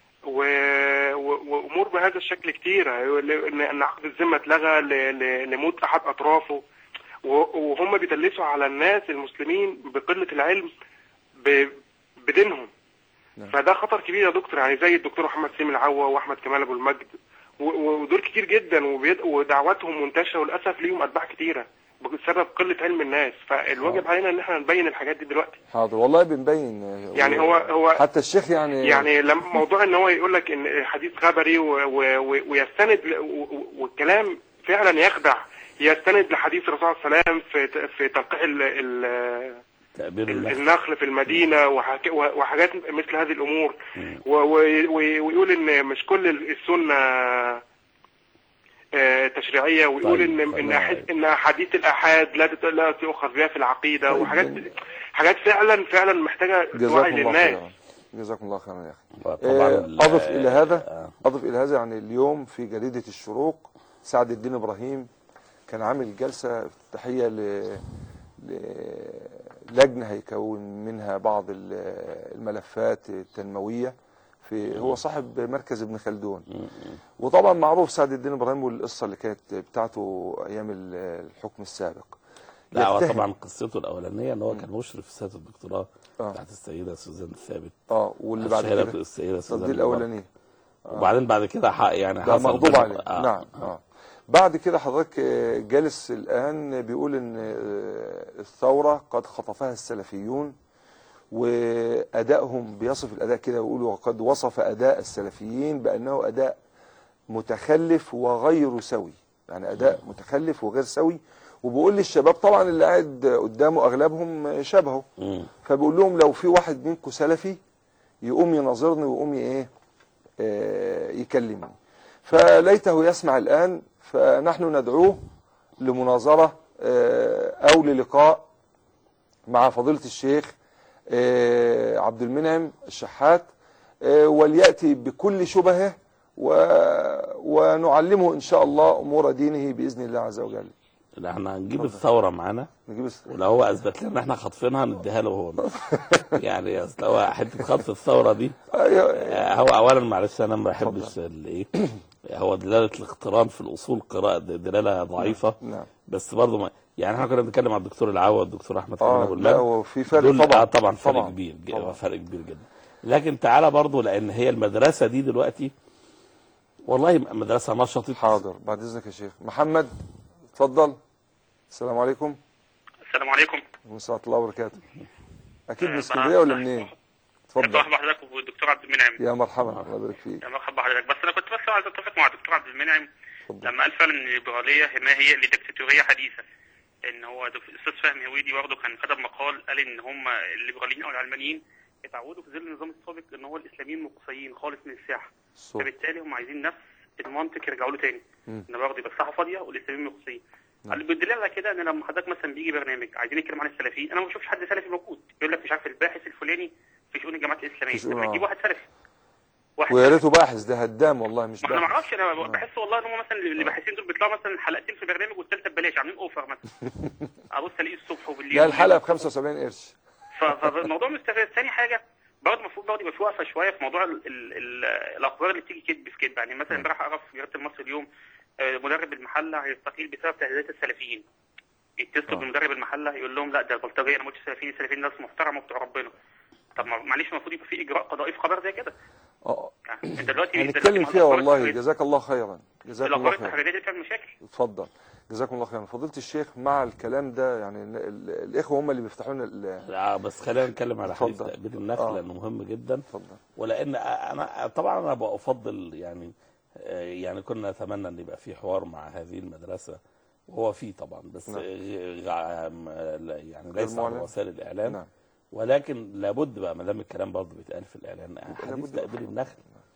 و- و- وامور بهذا الشكل كتيرة يقول ان ان عقد الذمة اتلغى ل- ل- لموت احد اطرافه و- وهم بيدلسوا على الناس المسلمين بقلة العلم ب- بدينهم نعم. فده خطر كبير يا دكتور يعني زي الدكتور محمد سيم العوا واحمد كمال ابو المجد و- و- ودول كتير جدا وبيد- ودعواتهم منتشره وللاسف ليهم اتباع كتيره بسبب قله علم الناس فالواجب علينا ان احنا نبين الحاجات دي دلوقتي حاضر والله بنبين آه، يعني و- هو هو حتى الشيخ يعني يعني لما موضوع ان هو يقول لك ان حديث خبري و- و- و- ويستند ل- و- و- والكلام فعلا يخدع يستند لحديث الرسول صلى الله عليه وسلم في ت- في تلقيح ال- ال- تأبير ال- النخل النخل في المدينة وحك- وحاجات مثل هذه الأمور و- و- و- ويقول إن مش كل السنة آه، تشريعية ويقول طيب، إن طيب. إن أح- إن أحاديث الآحاد لا تت- لا تؤخذ بها في العقيدة طيب. وحاجات حاجات فعلا فعلا محتاجة جزاكم توعي الله للناس خيرا جزاكم الله خيرا يا أخي طبعا آه، ال- أضف إلى هذا آه. أضف إلى هذا يعني اليوم في جريدة الشروق سعد الدين إبراهيم كان عامل جلسة افتتاحية ل... لجنة هيكون منها بعض ال- الملفات التنموية في هو صاحب مركز ابن خلدون وطبعا معروف سعد الدين إبراهيم والقصة اللي كانت بتاعته أيام ال- الحكم السابق لا هو يتهم- طبعا قصته الاولانيه ان هو كان مشرف في سنه الدكتوراه آه. بتاعت السيده سوزان ثابت اه واللي بعد الشهيرة كده السيده طب سوزان دي مبارك. الأولانية وبعدين بعد كده حق يعني ده حصل مغضوب بينهم- عليه آه. نعم اه بعد كده حضرتك آه، جالس الآن بيقول إن آه، الثورة قد خطفها السلفيون وأدائهم بيصف الأداء كده ويقولوا وقد وصف أداء السلفيين بأنه أداء متخلف وغير سوي يعني أداء متخلف وغير سوي وبيقول للشباب طبعا اللي قاعد قدامه أغلبهم شبهه مم. فبيقول لهم لو في واحد منكم سلفي يقوم يناظرني ويقوم ايه آه، يكلمني فليته يسمع الآن فنحن ندعوه لمناظرة آه، أو للقاء مع فضيلة الشيخ آه، عبد المنعم الشحات آه، وليأتي بكل شبهه و- ونعلمه إن شاء الله أمور دينه بإذن الله عز وجل لا احنا هنجيب الثوره معانا نجيب الس- ولو هو اثبت لنا ان احنا خاطفينها نديها له هو يعني اصل هو حته خطف الثوره دي أيوة. آه، هو اولا معلش انا ما بحبش الايه هو دلاله الاقتران في الاصول قراءه دلاله ضعيفه نعم بس برضه ما يعني احنا كنا بنتكلم عن الدكتور العوا والدكتور احمد كمال اه ابو لا اللب هو في فرق دول طبعا آه طبعا فرق طبعا كبير ج- طبعا. فرق كبير جدا لكن تعالى برضه لان هي المدرسه دي دلوقتي والله مدرسه نشطت حاضر بعد اذنك يا شيخ محمد اتفضل السلام عليكم السلام عليكم ورحمه الله وبركاته اكيد من آه، اسكندريه ولا منين اتفضل مرحبا بحضرتك والدكتور عبد المنعم يا مرحبا الله يبارك فيك يا مرحبا بحضرتك بس انا كنت بس عايز اتفق مع الدكتور عبد المنعم اتفضل. لما قال فعلا ان الليبراليه ما هي الا ديكتاتوريه حديثه ان هو دك- الاستاذ فهمي هويدي برضه كان كتب مقال قال ان هم الليبراليين او العلمانيين اتعودوا في ظل النظام السابق ان هو الاسلاميين مقصيين خالص من الساحه الصوت فبالتالي هم عايزين نفس المنطق يرجعوا له تاني مم. ان برضه يبقى الساحه فاضيه والاسلاميين مقصيين نعم. اللي بيدل على كده ان لما حضرتك مثلا بيجي برنامج عايزين نتكلم عن السلفيين انا ما بشوفش حد سلفي موجود يقول لك مش عارف الباحث الفلاني في شؤون الجامعات الاسلاميه في شؤون- لما آه. تجيب واحد سلفي واحد ويا ريته باحث ده هدام والله مش ما انا ما باحث اعرفش انا بحس والله ان هم مثلا اللي باحثين دول بيطلعوا مثلا حلقتين في برنامج والثالثه ببلاش عاملين اوفر مثلا ابص الاقيه الصبح وبالليل لا الحلقه ب 75 قرش ف- فالموضوع مستفز ثاني حاجه برضه المفروض برضه يبقى في وقفه شويه في موضوع ال ال ال الاخبار اللي بتيجي كذب في كذب يعني مثلا امبارح اعرف في جريده المصري اليوم آه، مدرب المحله هيستقيل بسبب تهديدات السلفيين يتصلوا آه. بمدرب المحله يقول لهم لا ده البلطجيه انا ما قلتش سلفيين السلفيين ناس محترمه وبتوع ربنا طب ما- معلش المفروض يبقى في اجراء قضائي في خبر زي كده اه يعني انت دلوقتي أنت هنتكلم دلوقتي فيها مع والله الأخبار جزاك الله خيرا جزاك الله الاخبار خيرا التحريريه دي بتعمل مشاكل اتفضل جزاكم الله خيرا فضيله الشيخ مع الكلام ده يعني ال- ال- الاخوه هم اللي بيفتحوا لنا ال- آه، بس خلينا نتكلم على حديث اتفضل. تأبيد النخل آه. لانه مهم جدا اتفضل ولان انا طبعا انا بفضل يعني آه، يعني كنا نتمنى ان يبقى في حوار مع هذه المدرسه وهو في طبعا بس نعم. غ- غ- م- لا- يعني غير ليس على معلن. وسائل الاعلام نعم ولكن لابد بقى ما دام الكلام برضه بيتقال في الاعلان حديث لابد تأبيد يبقى. النخل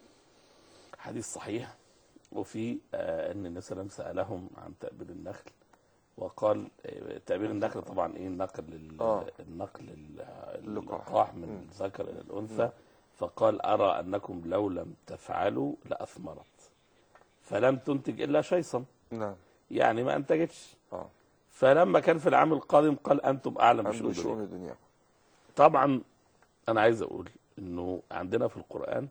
حديث صحيح وفي آه، ان النبي صلى الله عليه وسلم سالهم عن تأبيد النخل وقال آه، تأبيد النخل طبعا ايه النقل لل- آه. النقل ال- اللقاح. اللقاح من مم. الذكر الى الانثى فقال ارى انكم لو لم تفعلوا لاثمرت فلم تنتج الا شيصا نعم يعني ما انتجتش اه فلما كان في العام القادم قال انتم اعلم عنده بشؤون شؤون الدنيا. الدنيا طبعا انا عايز اقول انه عندنا في القران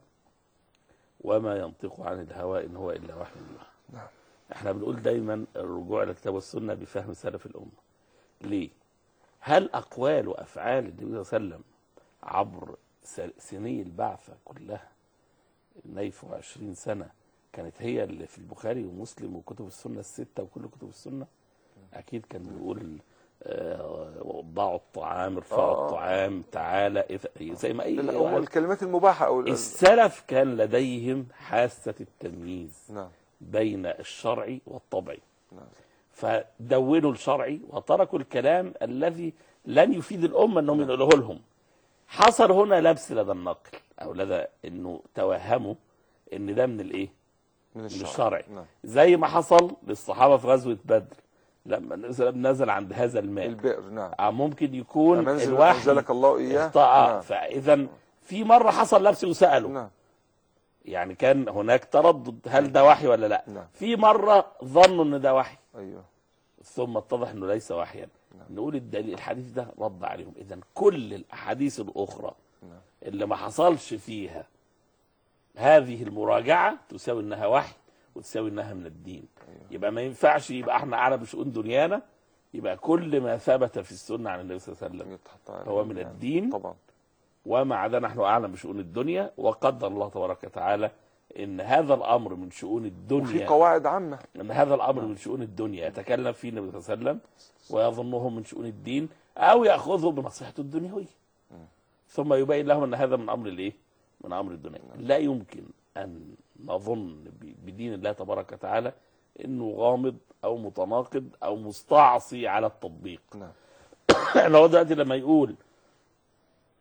وما ينطق عن الهوى ان هو الا وحي يوحى نعم. احنا بنقول دايما الرجوع الى الكتاب والسنه بفهم سلف الامه ليه هل اقوال وافعال النبي صلى الله عليه وسلم عبر س- سني البعثه كلها نيف وعشرين سنه كانت هي اللي في البخاري ومسلم وكتب السنه السته وكل كتب السنه اكيد كان بيقول آه، ضعوا الطعام ارفعوا آه. الطعام تعالى إذا- زي ما اي لا هو واحد. الكلمات المباحه او ال- السلف كان لديهم حاسه التمييز نعم بين الشرعي والطبعي نعم فدونوا الشرعي وتركوا الكلام الذي لن يفيد الامه انهم ينقلوه لهم حصل هنا لبس لدى النقل او لدى انه توهموا ان ده من الايه من من الشرع الشرعي نعم زي ما حصل للصحابه في غزوه بدر لما نزل نزل عند هذا الماء البئر نعم آه، ممكن يكون فمنزل الوحي انزلك الله اياه اخطأ نعم. فاذا في مره حصل لبس وسالوا نعم يعني كان هناك تردد هل ده وحي ولا لا نعم. في مره ظنوا ان ده وحي ايوه ثم اتضح انه ليس وحيا نعم. نقول الدليل الحديث ده رد عليهم اذا كل الاحاديث الاخرى نعم. اللي ما حصلش فيها هذه المراجعه تساوي انها وحي وتساوي انها من الدين أيوة. يبقى ما ينفعش يبقى احنا اعلم بشؤون دنيانا يبقى كل ما ثبت في السنه عن النبي صلى الله عليه وسلم يتحط على هو من الميزان. الدين طبعا وما عدا نحن اعلم بشؤون الدنيا وقدر الله تبارك وتعالى ان هذا الامر من شؤون وفي الدنيا قواعد عامه ان هذا الامر من شؤون الدنيا يتكلم فيه النبي صلى الله عليه وسلم ويظنه من شؤون الدين او ياخذه بمصلحته الدنيويه ثم يبين لهم ان هذا من امر الايه؟ من امر الدنيا لا يمكن ان نظن ب- بدين الله تبارك وتعالى انه غامض او متناقض او مستعصي على التطبيق نعم يعني هو دلوقتي لما يقول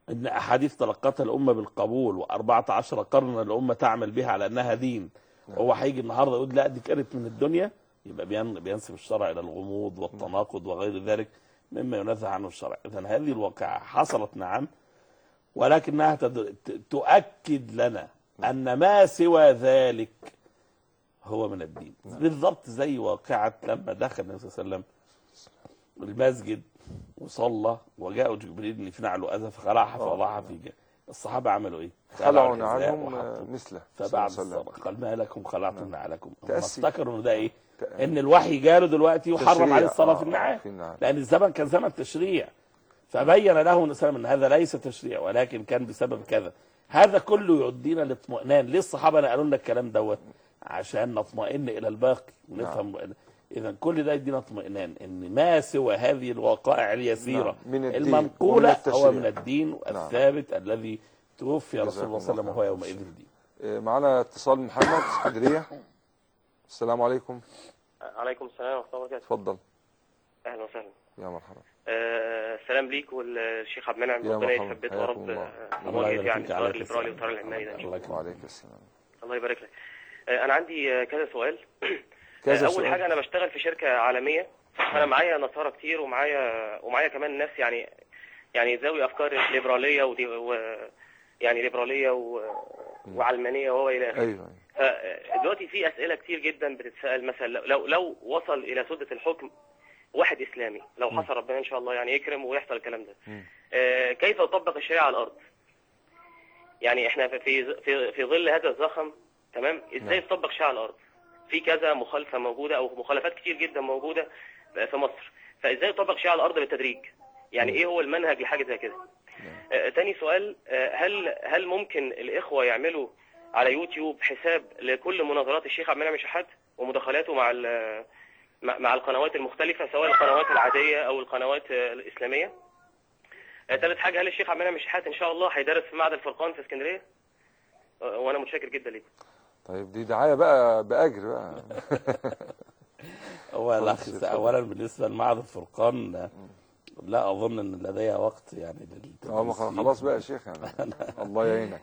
ان احاديث تلقتها الامه بالقبول و14 قرنا الامه تعمل بها على انها دين هو هيجي النهارده يقول لا دي كانت من الدنيا يبقى بين- بينسب الشرع الى الغموض والتناقض وغير ذلك مما ينزه عنه الشرع اذا هذه الواقعه حصلت نعم ولكنها تد- ت- تؤكد لنا ان ما سوى ذلك هو من الدين بالضبط زي واقعه لما دخل النبي صلى الله عليه وسلم المسجد وصلى وجاء جبريل في نعله اذى فخلعها فوضعها في جنب الصحابه عملوا ايه؟ خلعوا الحذاء عنهم وحطوا. مثله فبعد صلى الله عليه الصلاة قال ما لكم خلعتم نعلكم هم تأسي. افتكروا ان ده ايه؟ وسلم. ان الوحي جاله دلوقتي وحرم تشريع. عليه الصلاه آه، في النعال في النعال. لان الزمن كان زمن تشريع فبين له النبي صلى الله عليه وسلم ان هذا ليس تشريع ولكن كان بسبب كذا هذا كله يؤدينا للاطمئنان ليه الصحابه قالوا لنا الكلام دوت عشان نطمئن الى الباقي ونفهم اذا كل ده يدينا اطمئنان ان ما سوى هذه الوقائع اليسيره نعم، من الدين المنقوله ومن هو التشريع. من الدين نعم. الثابت الذي توفي رسول جزاكم الله صلى الله عليه وسلم الله وهو خير. يومئذ دين آه، معنا اتصال محمد اسكندريه السلام عليكم عليكم السلام ورحمة الله وبركاته اتفضل أهلا وسهلا يا مرحبا آه، السلام ليك والشيخ عبد المنعم يا ربنا مرحبا. يثبته يا حياكم رب الله. آه، الله مواجهة يبارك يعني فيك التيار عليك الليبرالي السلام. والتيار العلماني ده الله يكرمك. وعليك السلام الله يبارك لك آه، أنا عندي آه، كذا سؤال كذا آه، أول سؤال. حاجة أنا بشتغل في شركة عالمية أنا معايا نصارى كتير ومعايا ومعايا كمان ناس يعني يعني ذوي أفكار ليبرالية ودي و يعني ليبرالية و وعلمانية وهو إلى آخره ايوه آه، دلوقتي في اسئله كتير جدا بتتسال مثلا لو- لو لو وصل الى سده الحكم واحد اسلامي لو حصل ربنا ان شاء الله يعني يكرم ويحصل الكلام ده مم. آه، كيف يطبق الشريعه على الارض يعني احنا في في في, في ظل هذا الزخم تمام ازاي تطبق الشريعه على الارض في كذا مخالفه موجوده او مخالفات كتير جدا موجوده في مصر فازاي يطبق الشريعه على الارض بالتدريج يعني ايه هو المنهج لحاجه زي كده آه، تاني سؤال آه، هل هل ممكن الاخوه يعملوا على يوتيوب حساب لكل مناظرات الشيخ عبد المنعم شحات ومداخلاته مع ال- مع مع القنوات المختلفه سواء القنوات العاديه او القنوات آه، الاسلاميه آه، ثالث حاجه هل الشيخ عبد المنعم شحات ان شاء الله هيدرس في معهد الفرقان في اسكندريه آه، وانا متشكر جدا ليكم طيب دي دعايه بقى باجر بقى هو الاخ اتفضل. س- اولا بالنسبه لمعهد الفرقان لا اظن ان لدي وقت يعني اه ما للتفاصيل. خلاص بقى يا شيخ يعني الله يعينك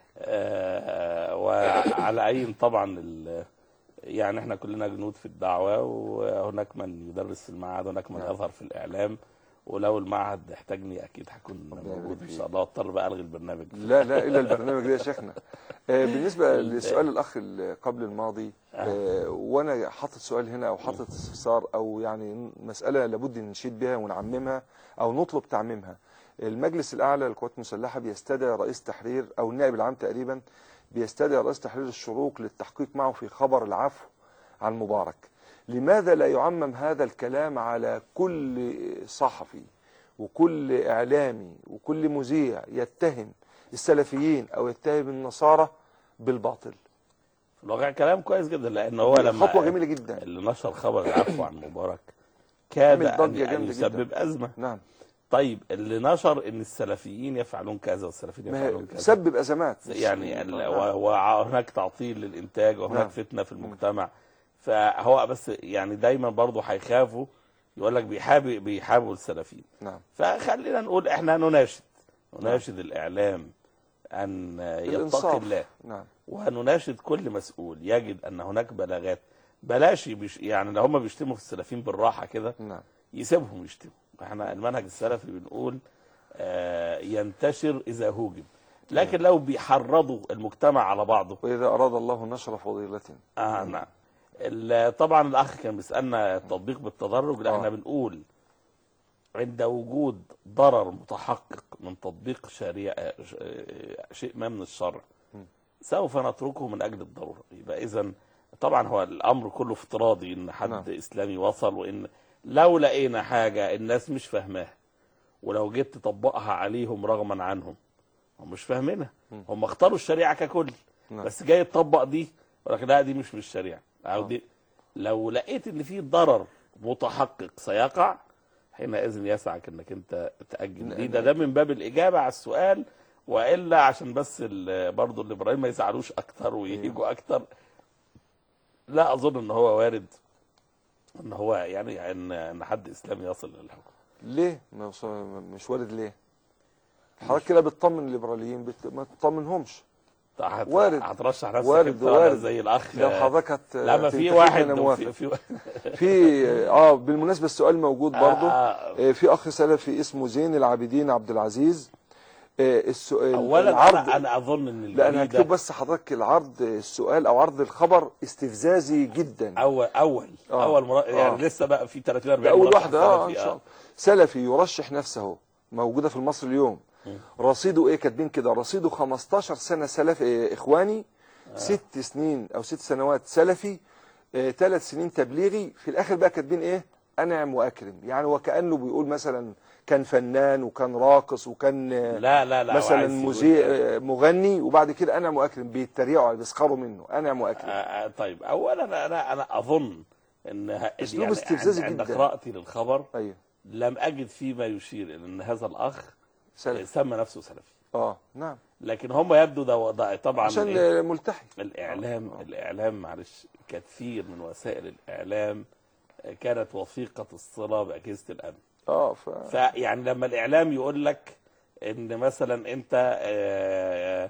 آه، وعلى اي طبعا ال- يعني احنا كلنا جنود في الدعوه وهناك من يدرس في المعهد هناك من نعم. يظهر في الاعلام ولو المعهد احتاجني اكيد هكون ربنا موجود ان يبارك شاء الله اضطر بقى الغي البرنامج لا لا الا البرنامج ده يا شيخنا آه، بالنسبه لسؤال الاخ اللي قبل الماضي آه، وانا حاطط سؤال هنا او حاطط استفسار او يعني مساله لابد ان نشيد بها ونعممها او نطلب تعميمها المجلس الاعلى للقوات المسلحه بيستدعي رئيس تحرير او النائب العام تقريبا بيستدعي رئيس تحرير الشروق للتحقيق معه في خبر العفو عن مبارك لماذا لا يعمم هذا الكلام على كل صحفي وكل إعلامي وكل مذيع يتهم السلفيين أو يتهم النصارى بالباطل في الواقع كلام كويس جدا لان هو لما خطوة جميلة جدا اللي نشر خبر العفو عن مبارك كاد عمل ان, ضجة أن جامدة يسبب ازمه نعم طيب اللي نشر ان السلفيين يفعلون كذا والسلفيين ما يفعلون هي كذا سبب أزمات يعني ال- نعم. و- وهناك تعطيل للانتاج وهناك نعم. فتنه في المجتمع فهو بس يعني دايما برضه هيخافوا يقول لك بيحابوا بيحابوا السلفيين نعم فخلينا نقول احنا نناشد نناشد الاعلام ان يتقي الإنصاف. الله نعم ونناشد كل مسؤول يجد ان هناك بلاغات بلاش بيش يعني لو هم بيشتموا في السلفيين بالراحه كده نعم يسيبهم يشتموا احنا المنهج السلفي بنقول آه، ينتشر اذا هوجم لكن لو بيحرضوا المجتمع على بعضه وإذا أراد الله نشر فضيلة اه نعم ال- طبعا الاخ كان بيسالنا التطبيق بالتدرج لا آه. احنا بنقول عند وجود ضرر متحقق من تطبيق شريعه ش- آه، شيء ما من الشرع م. سوف نتركه من اجل الضروره يبقى اذا طبعا هو الامر كله افتراضي ان حد نعم. اسلامي وصل وان لو لقينا حاجه الناس مش فاهماها ولو جيت تطبقها عليهم رغما عنهم هم مش فاهمينها م. هم اختاروا الشريعه ككل نعم. بس جاي تطبق دي يقول لك لا دي مش من الشريعه او آه. دي لو لقيت ان في ضرر متحقق سيقع حينئذ يسعك انك انت تاجل دي ده ده من باب الاجابه على السؤال والا عشان بس ال- برضه الابراهيم ما يزعلوش اكتر ويهيجوا اكتر لا اظن ان هو وارد ان هو يعني ان ان حد اسلامي يصل للحكم ليه ما وص- مش وارد ليه حضرتك كده بتطمن الليبراليين بت... ما تطمنهمش هت- وارد. هترشح نفسك وارد، انت ولا وارد. زي الاخ لو حضرتك هت... لا ما في تنتخبني واحد انا موافق في, في في اه بالمناسبه السؤال موجود برضه آه. آه، في اخ سلفي اسمه زين العابدين عبد العزيز آه، السؤال اولا العرض انا انا اظن ان لا انا الجريدة هكتب بس حضرتك العرض السؤال او عرض الخبر استفزازي جدا اول اول آه. اول مرا... يعني آه. لسه بقى في 30 40 ده اول مرشح واحده اه ان سلفي، شاء الله سلفي يرشح نفسه موجوده في المصري اليوم رصيده ايه كاتبين كده رصيده 15 سنه سلف إيه اخواني ست سنين او ست سنوات سلفي ثلاث سنين تبليغي في الاخر بقى كاتبين ايه انعم واكرم يعني وكانه بيقول مثلا كان فنان وكان راقص وكان آه، لا لا لا مثلا وعايز يقول- مذيع آه، مغني وبعد كده انعم واكرم بيتريقوا عليه بيسخروا منه انعم واكرم آه، آه، طيب اولا انا انا اظن ان ه- أسلوب استفزازي عند جدا. قراءتي للخبر ايوه لم اجد فيه ما يشير الى ان هذا الاخ سلفي سمى نفسه سلفي اه نعم لكن هم يبدو ده, ده طبعا عشان إيه؟ آه، ملتحي الاعلام الاعلام معلش كثير من وسائل الاعلام كانت وثيقه الصله باجهزه الامن اه ف... فيعني لما الاعلام يقول لك ان مثلا انت آه،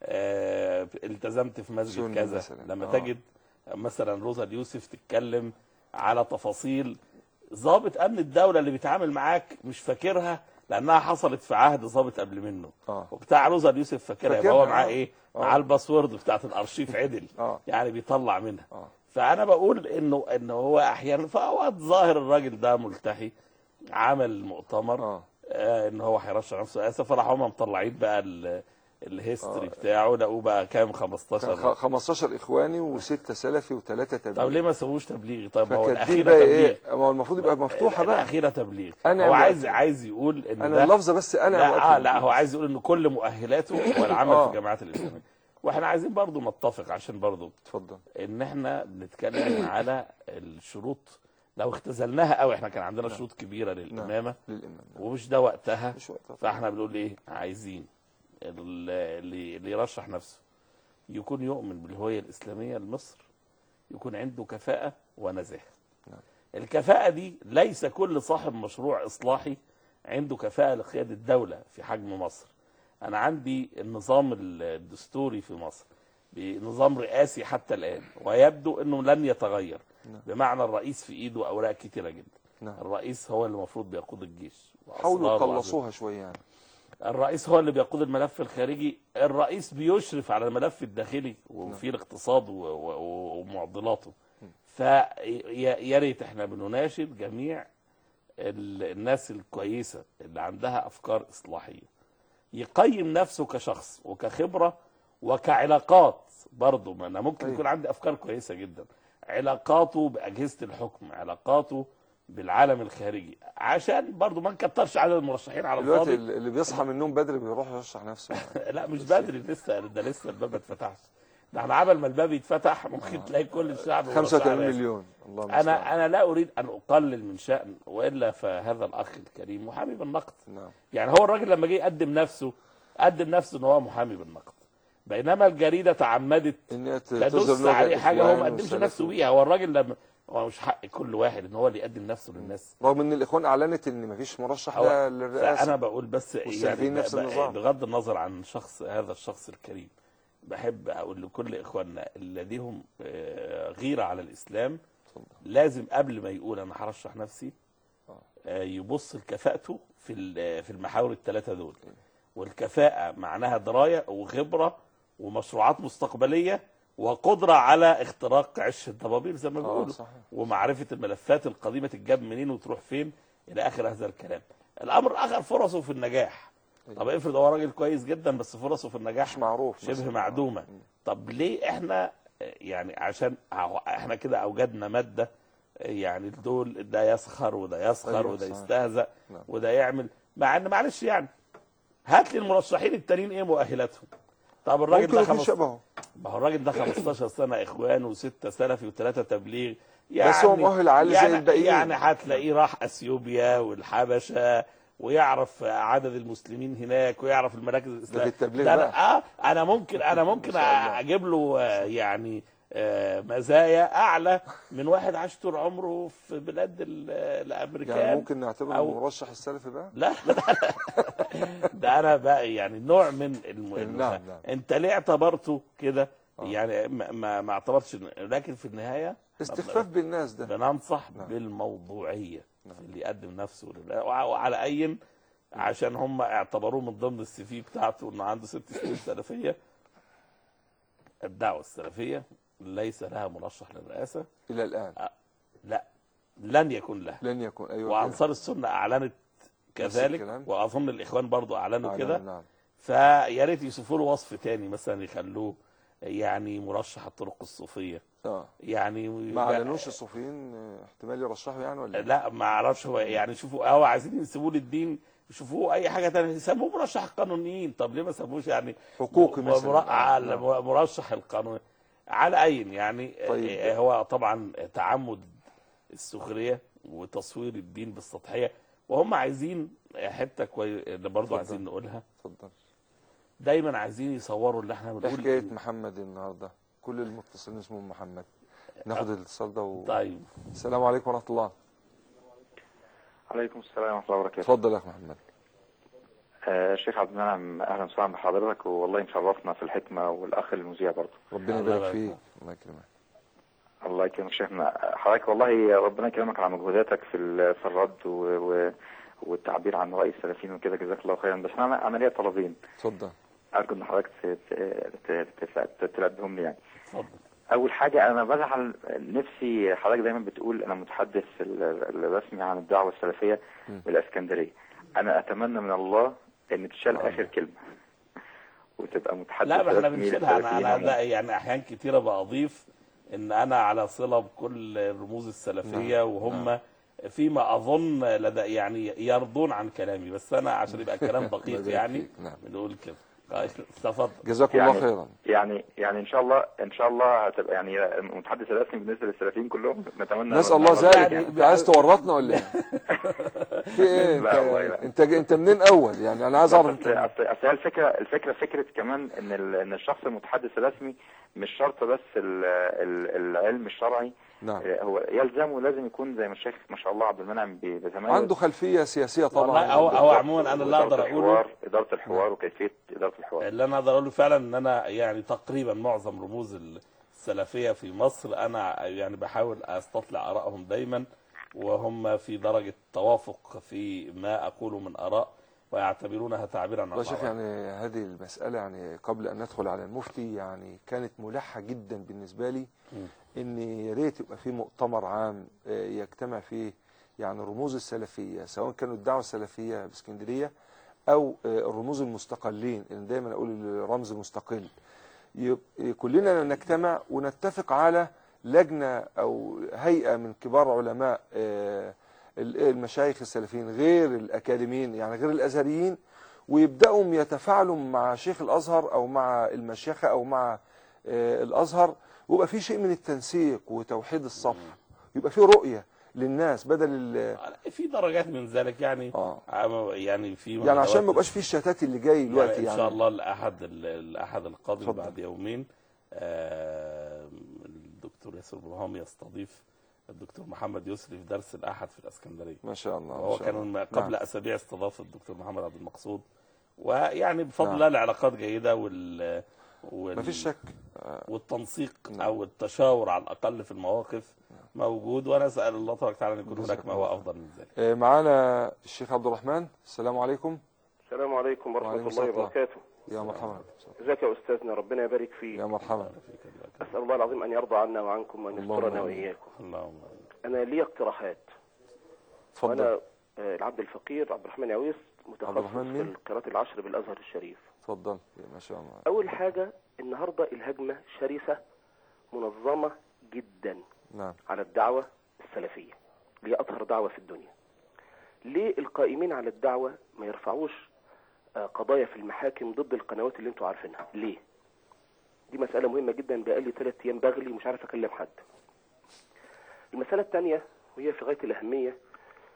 آه، التزمت في مسجد سني كذا مثلاً. لما آه. تجد مثلا روزا اليوسف تتكلم على تفاصيل ضابط امن الدوله اللي بيتعامل معاك مش فاكرها لانها حصلت في عهد ضابط قبل منه اه وبتاع روزا اليوسف فاكرها يبقى فاكرها، هو معاه آه. ايه آه. معاه الباسورد بتاعت الارشيف عدل اه يعني بيطلع منها اه فانا بقول انه انه هو احيانا في اوقات ظاهر الراجل ده ملتحي عمل مؤتمر اه آه ان هو هيرشح نفسه اسف فراح هم مطلعين بقى ال- الهيستوري آه. بتاعه لقوه بقى كام خ- 15 15 اخواني وستة سلفي وثلاثة طب تبليغ ليه ما سووش تبليغ طيب ما هو فكاتبين الاخيره بقى تبليغ ايه ما هو المفروض يبقى مفتوحة بقى الاخيره تبليغ أنا هو أعمل عايز أكل. عايز يقول ان انا ده اللفظة بس انا لا, آه مؤكد لا هو بيه. عايز يقول ان كل مؤهلاته هو العمل آه. في الجامعات الاسلاميه واحنا عايزين برضو نتفق عشان برضو اتفضل ان احنا بنتكلم على الشروط لو اختزلناها قوي احنا كان عندنا شروط كبيره للامامه للامام ومش ده وقتها مش وقتها فاحنا بنقول ايه عايزين ال- اللي اللي يرشح نفسه يكون يؤمن بالهويه الاسلاميه لمصر يكون عنده كفاءه ونزاهه نعم. الكفاءه دي ليس كل صاحب مشروع اصلاحي عنده كفاءه لقياده الدوله في حجم مصر انا عندي النظام الدستوري في مصر بنظام رئاسي حتى الان ويبدو انه لن يتغير نعم. بمعنى الرئيس في ايده اوراق كتيره جدا نعم الرئيس هو اللي المفروض بيقود الجيش حاولوا وأسرار يقلصوها شوية يعني الرئيس هو اللي بيقود الملف الخارجي الرئيس بيشرف على الملف الداخلي وفي الاقتصاد و- و- ومعضلاته فيا ريت احنا بنناشد جميع ال- الناس الكويسه اللي عندها افكار اصلاحيه يقيم نفسه كشخص وكخبره وكعلاقات برضه ما انا ممكن أيوة. يكون عندي افكار كويسه جدا علاقاته باجهزه الحكم علاقاته بالعالم الخارجي عشان برضه ما نكترش عدد المرشحين على دلوقتي الفاضي اللي بيصحى من النوم بدري بيروح يرشح نفسه لا مش بدري لسه ده لسه الباب ما اتفتحش ده احنا عبل ما الباب يتفتح ممكن تلاقي كل الشعب 85 مرشح مليون الله المستعان. انا انا لا اريد ان اقلل من شان والا فهذا الاخ الكريم محامي بالنقد نعم يعني هو الراجل لما جه يقدم نفسه قدم نفسه ان هو محامي بالنقد بينما الجريده تعمدت ان هي تدوس تظهر لغة عليه حاجه هو ما إخوان قدمش وسلفي. نفسه بيها هو الراجل لما هو مش حق كل واحد ان هو اللي يقدم نفسه للناس رغم ان الاخوان اعلنت ان مفيش مرشح هو- لا للرئاسه فانا بقول بس والسلفيين ب- نفس ب- النظام. بغض النظر عن شخص هذا الشخص الكريم بحب اقول لكل اخواننا اللي لديهم آه، غيره على الاسلام لازم قبل ما يقول انا هرشح نفسي آه، يبص لكفاءته في ال- في المحاور الثلاثه دول والكفاءه معناها درايه وخبره ومشروعات مستقبليه وقدره على اختراق عش الضبابير زي ما اه بيقولوا صحيح ومعرفة الملفات القديمة تتجاب منين وتروح فين إلى آخر هذا الكلام الأمر الآخر فرصه في النجاح طب افرض هو راجل كويس جدا بس فرصه في النجاح مش معروف شبه مثلاً. معدومة طب ليه احنا يعني عشان احنا كده اوجدنا مادة يعني دول ده يسخر وده يسخر أيوة وده صحيح. يستهزأ نعم. وده يعمل مع ان معلش يعني هات لي المرشحين التانيين ايه مؤهلاتهم طب الراجل ممكن ده يكون خمس شبهه ما هو الراجل ده 15 سنه اخوان وسته سلفي وثلاثه تبليغ يعني بس هو مؤهل عالي زي يعني الباقيين. يعني هتلاقيه راح اثيوبيا والحبشه ويعرف عدد المسلمين هناك ويعرف المراكز ده في الاسلاميه التبليغ ده بقى أنا اه انا ممكن انا ممكن ما شاء الله. اجيب له آه، يعني آه، مزايا اعلى من واحد عاش طول عمره في بلاد ال- الامريكان يعني ممكن نعتبره أو- المرشح السلفي بقى لا لا ده انا بقى يعني نوع من الم... نعم، نعم. انت ليه اعتبرته كده آه. يعني ما, ما, ما اعتبرتش إن- لكن في النهايه استخفاف بالناس ده بننصح نعم. بالموضوعيه نعم. اللي يقدم نفسه لله وع- وعلى اي عشان هم اعتبروه من ضمن السي في بتاعته انه عنده ست سنين سلفيه الدعوه السلفيه ليس لها مرشح للرئاسه الى الان لا لن يكون لها لن يكون ايوه وانصار السنه اعلنت كذلك الكلام. واظن الاخوان برضو اعلنوا نعم، كده نعم فيا ريت يوصفوا له وصف تاني مثلا يخلوه يعني مرشح الطرق الصوفيه اه يعني ما اعلنوش الصوفيين آه، احتمال يرشحوا يعني ولا إيه؟ لا ما اعرفش هو يعني شوفوا هو عايزين يسيبوه للدين يشوفوه اي حاجه تانية يسموه مرشح القانونيين طب ليه ما سابوش يعني حقوقي م- مثلا مر- آه، على نعم. مرشح القانون على اي يعني طيب. آه، هو طبعا تعمد السخريه وتصوير الدين بالسطحيه وهم عايزين حته كويس اللي برضه اتفضل. عايزين نقولها اتفضل دايما عايزين يصوروا اللي احنا ايه بنقول حكايه محمد النهارده كل المتصلين اسمهم محمد ناخد الاتصال ده و... طيب السلام عليكم ورحمه الله عليكم السلام ورحمة الله وبركاته. اتفضل يا اخ محمد آه شيخ عبد المنعم أهلا وسهلا بحضرتك والله مشرفنا في الحكمة والأخ المذيع برضه. ربنا الله يبارك يبارك فيك الله يكرمك الله يكرمك شيخنا حضرتك والله ربنا يكرمك على مجهوداتك في ال- في الرد و... و... والتعبير عن رأي السلفيين وكده جزاك الله خيرا بس أنا أنا ليا طلبين اتفضل أرجو إن حضرتك ت... ت... ت... ت... تلبيهم لي يعني. اتفضل أول حاجة أنا بزعل نفسي حضرتك دايما بتقول أنا متحدث ال- الرسمي عن الدعوة السلفية م. بالإسكندرية أنا أتمنى من الله إن تشال آه. آخر كلمة وتبقى متحدث لا ما احنا رسمي بنشيلها انا للسلفيين انا عموماً. لا يعني احيان كتيره بضيف ان انا على صله بكل الرموز السلفيه نعم، وهم نعم. فيما اظن لدى يعني يرضون عن كلامي بس انا عشان يبقى الكلام الله دقيق يبارك يعني فيك. نعم بنقول كده طيب، تفضل جزاكم يعني- الله خيرا يعني يعني ان شاء الله ان شاء الله هتبقى يعني المتحدث الرسمي بالنسبه للسلفيين كلهم نتمنى نسال الله ذلك ذلك يعني- عايز تورطنا ولا ايه في ايه لا والله لا. انت انت انت منين اول يعني انا عايز اعرف اصل انت اصل أصل هي الفكره الفكره فكره كمان ان ال- ان الشخص المتحدث الرسمي مش شرط بس ال- ال- العلم الشرعي نعم هو يلزمه لازم يكون زي ما الشيخ ما شاء الله عبد المنعم بي- بيتميز عنده خلفيه سياسيه والله طبعا هو هو بالضبط. عموما انا اللي وإدارة اقدر اقوله الحوار اداره الحوار وكيفيه اداره الحوار اللي انا اقدر اقوله فعلا ان انا يعني تقريبا معظم رموز السلفيه في مصر انا يعني بحاول استطلع ارائهم دايما وهم في درجه توافق في ما اقوله من اراء ويعتبرونها تعبيرا عن والله يا شيخ الرأي. يعني هذه المسألة يعني قبل أن ندخل على المفتي يعني كانت ملحة جدا بالنسبة لي مم. إن يا ريت يبقى في مؤتمر عام آه، يجتمع فيه يعني الرموز السلفية سواء كانوا الدعوة السلفية باسكندرية أو آه، الرموز المستقلين إن دايما أقول الرمز مستقل يب- كلنا نجتمع ونتفق على لجنة أو هيئة من كبار علماء آه، المشايخ السلفيين غير الأكاديميين يعني غير الأزهريين ويبدأوا يتفاعلوا مع شيخ الأزهر أو مع المشيخة أو مع آه، الأزهر ويبقى في شيء من التنسيق وتوحيد الصف يبقى في رؤية للناس بدل ال- في درجات من ذلك يعني اه عم- يعني في يعني عشان ما ندوات- يبقاش في الشتات اللي جاي دلوقتي يعني يعني ان شاء الله الاحد الاحد القادم اتفضل. بعد يومين آه، الدكتور ياسر برهام يستضيف الدكتور محمد يسري في درس الاحد في الاسكندريه ما شاء الله ما وهو شاء كان الله. قبل نعم. اسابيع استضاف الدكتور محمد عبد المقصود ويعني بفضل نعم. الله العلاقات جيده وال وال ما فيش شك آه، والتنسيق نعم. او التشاور على الاقل في المواقف موجود وانا اسال الله تبارك وتعالى ان يكون جزاك هناك ما الله هو خير. افضل من ذلك آه، معانا الشيخ عبد الرحمن السلام عليكم السلام عليكم ورحمة وعليكم الله السلام. وبركاته يا مرحبا ازيك يا أستاذنا ربنا يبارك فيك يا مرحبا أسأل الله العظيم أن يرضى عنا وعنكم وأن اللهم يسترنا آمين. وإياكم اللهم أنا لي اقتراحات اتفضل وأنا آه، العبد الفقير عبد الرحمن عويس متخصص الرحمن في مين؟ القراءات العشر بالأزهر الشريف اتفضل ما شاء الله أول حاجة النهاردة الهجمة شرسة منظمة جدا نعم على الدعوة السلفية اللي هي أطهر دعوة في الدنيا ليه القائمين على الدعوة ما يرفعوش آه، قضايا في المحاكم ضد القنوات اللي انتوا عارفينها ليه دي مسألة مهمة جدا بقالي ثلاث أيام بغلي ومش عارف أكلم حد المسألة الثانية وهي في غاية الأهمية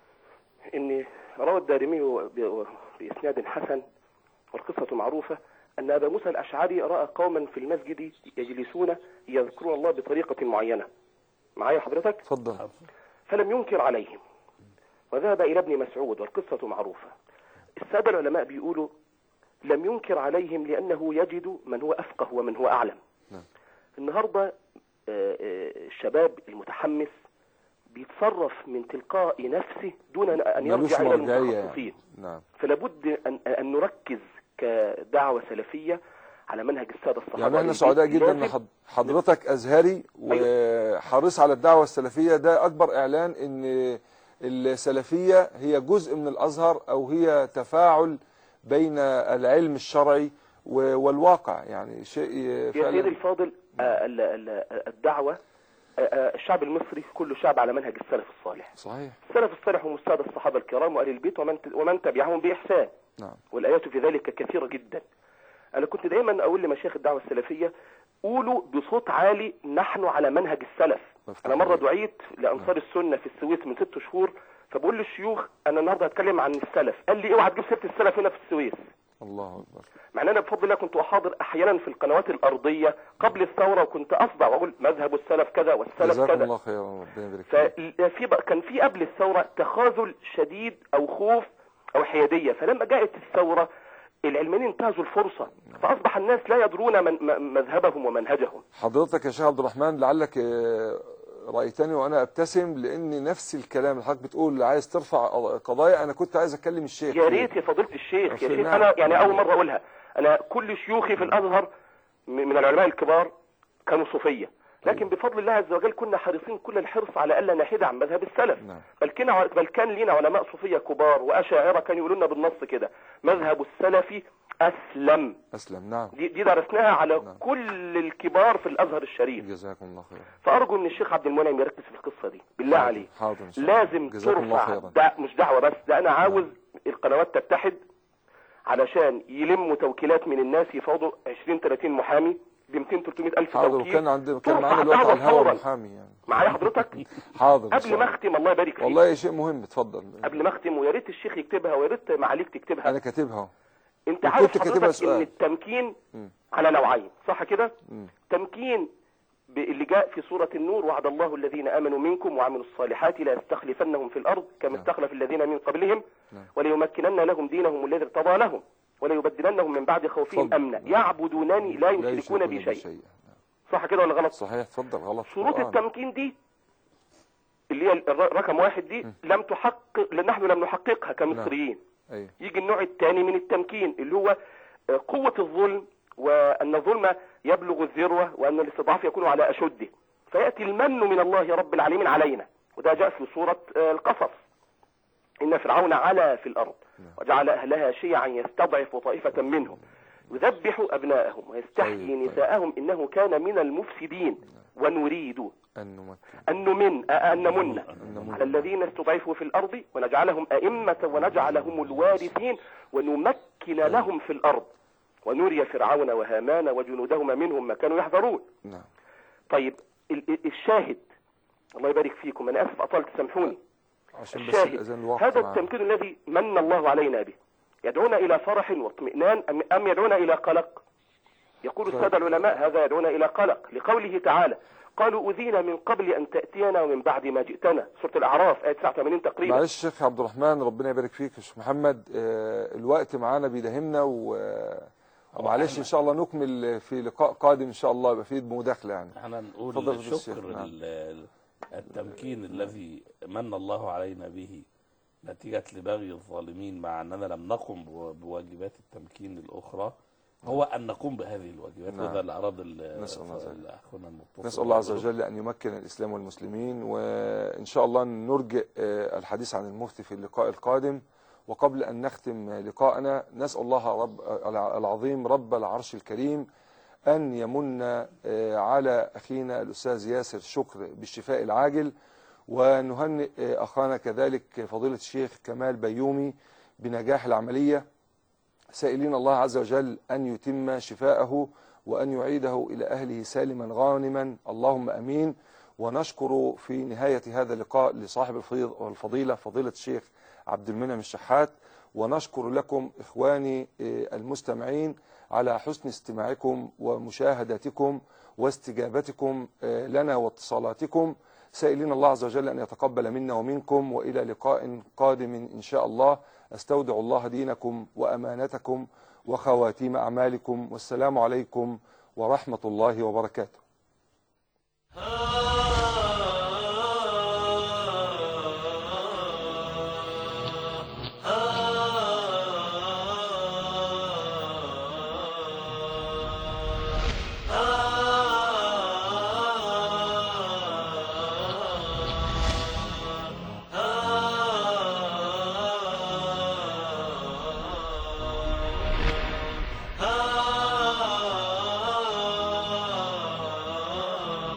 إن روى الدارمي ب- بإسناد حسن والقصة معروفة أن أبا موسى الأشعري رأى قوما في المسجد يجلسون يذكرون الله بطريقة معينة معايا حضرتك اتفضل فلم ينكر عليهم وذهب إلى ابن مسعود والقصة معروفة السادة العلماء بيقولوا لم ينكر عليهم لأنه يجد من هو أفقه ومن هو أعلم نعم. النهاردة آه، آه، الشباب المتحمس بيتصرف من تلقاء نفسه دون أن- أن ملوش يرجع إلى مرجعية المتخصصين يعني. نعم فلابد أن, أن نركز كدعوة سلفية على منهج السادة الصحابة يعني احنا البيت سعداء جدا ان لازم- حض- حضرتك ازهري وحريص على الدعوه السلفيه ده اكبر اعلان ان السلفيه هي جزء من الازهر او هي تفاعل بين العلم الشرعي و- والواقع يعني شيء يا سيدي فعلا الفاضل آه، ال- ال- الدعوة آه، آه، الشعب المصري كله شعب على منهج السلف الصالح صحيح السلف الصالح هم السادة الصحابة الكرام وآل البيت ومن ومن تبعهم بإحسان نعم والآيات في ذلك كثيرة جدا أنا كنت دايما أقول لمشايخ الدعوة السلفية قولوا بصوت عالي نحن على منهج السلف أنا مرة دعيت لأنصار السنة في السويس من ست شهور فبقول للشيوخ أنا النهاردة هتكلم عن السلف قال لي اوعى تجيب سيرة السلف هنا في السويس الله اكبر مع ان انا بفضل الله كنت احاضر احيانا في القنوات الارضيه قبل الثوره وكنت اصدع واقول مذهب السلف كذا والسلف جزاكم كذا الله خيرا ربنا يبارك فيك ففي بقى- كان في قبل الثوره تخاذل شديد او خوف او حياديه فلما جاءت الثوره العلمانيين انتهزوا الفرصه فاصبح الناس لا يدرون من م- مذهبهم ومنهجهم حضرتك يا شيخ عبد الرحمن لعلك آه، رأيتني وأنا أبتسم لأن نفس الكلام اللي حضرتك بتقول عايز ترفع قضايا أنا كنت عايز أكلم الشيخ يا فيه. ريت يا فضيله الشيخ يا في- شيخ نعم. انا يعني اول مره اقولها انا كل شيوخي في الازهر م- من العلماء الكبار كانوا صوفيه لكن بفضل الله عز وجل كنا حريصين كل الحرص على الا نحيد عن مذهب السلف نعم. بل كان بل كان لينا علماء صوفيه كبار واشاعره كانوا يقولوا لنا بالنص كده مذهب السلف اسلم أسلم نعم دي, دي درسناها على كل الكبار في الازهر الشريف جزاكم الله خيرا فارجو من الشيخ عبد المنعم يركز في القصه دي بالله حاضر، عليه حاضر إن شاء الله. لازم جزاكم الله ترفع خيرا. دع... مش دعوه بس ده انا عاوز القنوات تتحد علشان يلموا توكيلات من الناس يفاوضوا 20 30 محامي ب 200 300 الف حاضر توكيل وكان عندنا كان ترفع معانا الوقت دعوة على الهواء فوراً. محامي يعني معايا حضرتك حاضر إن قبل شاء ما الله. اختم الله يبارك فيك والله شيء مهم اتفضل قبل ما اختم ويا ريت الشيخ يكتبها ويا ريت معاليك تكتبها أنا كاتبها أهو. انت وكنت عارف كاتبها حضرتك سؤال. ان التمكين مم. على نوعين صح كده مم. تمكين ب- اللي جاء في سورة النور وعد الله الذين آمنوا منكم وعملوا الصالحات لا يستخلفنهم في الأرض كما نعم. استخلف الذين من قبلهم نعم. وليمكنن لهم دينهم الذي ارتضى لهم وليبدلنهم من بعد خوفهم اتفضل. أمنا نعم. يعبدونني لا لا يشركون بي شيئا نعم. صح كده ولا غلط صحيح اتفضل غلط شروط قرآن. التمكين دي اللي هي الر- رقم واحد دي لم تحقق لأن نحن لم نحققها كمصريين أيوه يجي النوع الثاني من التمكين اللي هو آه، قوة الظلم وأن الظلم يبلغ الذروة وأن الاستضعاف يكون على أشده فيأتي المن من الله رب العالمين علينا وده جاء في سورة آه، القصص إن فرعون علا في الأرض وجعل أهلها شيعا يستضعف طائفة منهم يذبح أبناءهم ويستحيي طيب، طيب. نساءهم إنه كان من المفسدين ونريد أن نمكن أن نمن أن نمن نمن. على الذين استضعفوا في الأرض ونجعلهم أئمة ونجعلهم الوارثين ونمكن لهم في الأرض ونري فرعون وهامان وجنودهما منهم ما كانوا يحذرون نعم طيب ال- ال- الشاهد الله يبارك فيكم أنا آسف أطلت سامحوني عشان بس الشاهد الأذان الوقت هذا معانا. التمكين الذي من الله علينا به يدعونا إلى فرح واطمئنان أم- أم يدعونا إلى قلق يقول طيب. السادة العلماء هذا يدعونا إلى قلق لقوله تعالى قالوا أذينا من قبل أن تأتينا ومن بعد ما جئتنا سورة الأعراف آية 89 تقريبا معلش شيخ عبد الرحمن ربنا يبارك فيك يا شيخ محمد آه، الوقت معانا بيداهمنا و ومعلش ان شاء الله نكمل في لقاء قادم ان شاء الله يبقى فيه مداخله يعني احنا نقول اتفضل يا فضيلة شكر الشيخ. نعم. ال- ال- التمكين الذي من الله علينا به نتيجة لبغي الظالمين مع أننا لم نقم بو- بواجبات التمكين الأخرى هو أن نقوم بهذه الواجبات نعم. وده اللي أراد ال- نسأل الله عز وجل. أخونا المتصل نسأل الله عز يقوله. وجل أن يمكن الإسلام والمسلمين وإن شاء الله نرجئ آه، الحديث عن المفتي في اللقاء القادم وقبل أن نختم لقاءنا نسأل الله رب العظيم رب العرش الكريم أن يمن آه، على أخينا الأستاذ ياسر شكر بالشفاء العاجل ونهنئ آه، أخانا كذلك فضيلة الشيخ كمال بيومي بنجاح العملية سائلين الله عز وجل أن يتم شفاءه وأن يعيده إلى أهله سالما غانما اللهم أمين ونشكر في نهاية هذا اللقاء لصاحب الفضيل- الفضيلة فضيلة الشيخ عبد المنعم الشحات ونشكر لكم إخواني آه، المستمعين على حسن استماعكم ومشاهدتكم واستجابتكم آه، لنا واتصالاتكم سائلين الله عز وجل أن يتقبل منا ومنكم وإلى لقاء قادم إن شاء الله أستودع الله دينكم وأمانتكم وخواتيم أعمالكم والسلام عليكم ورحمة الله وبركاته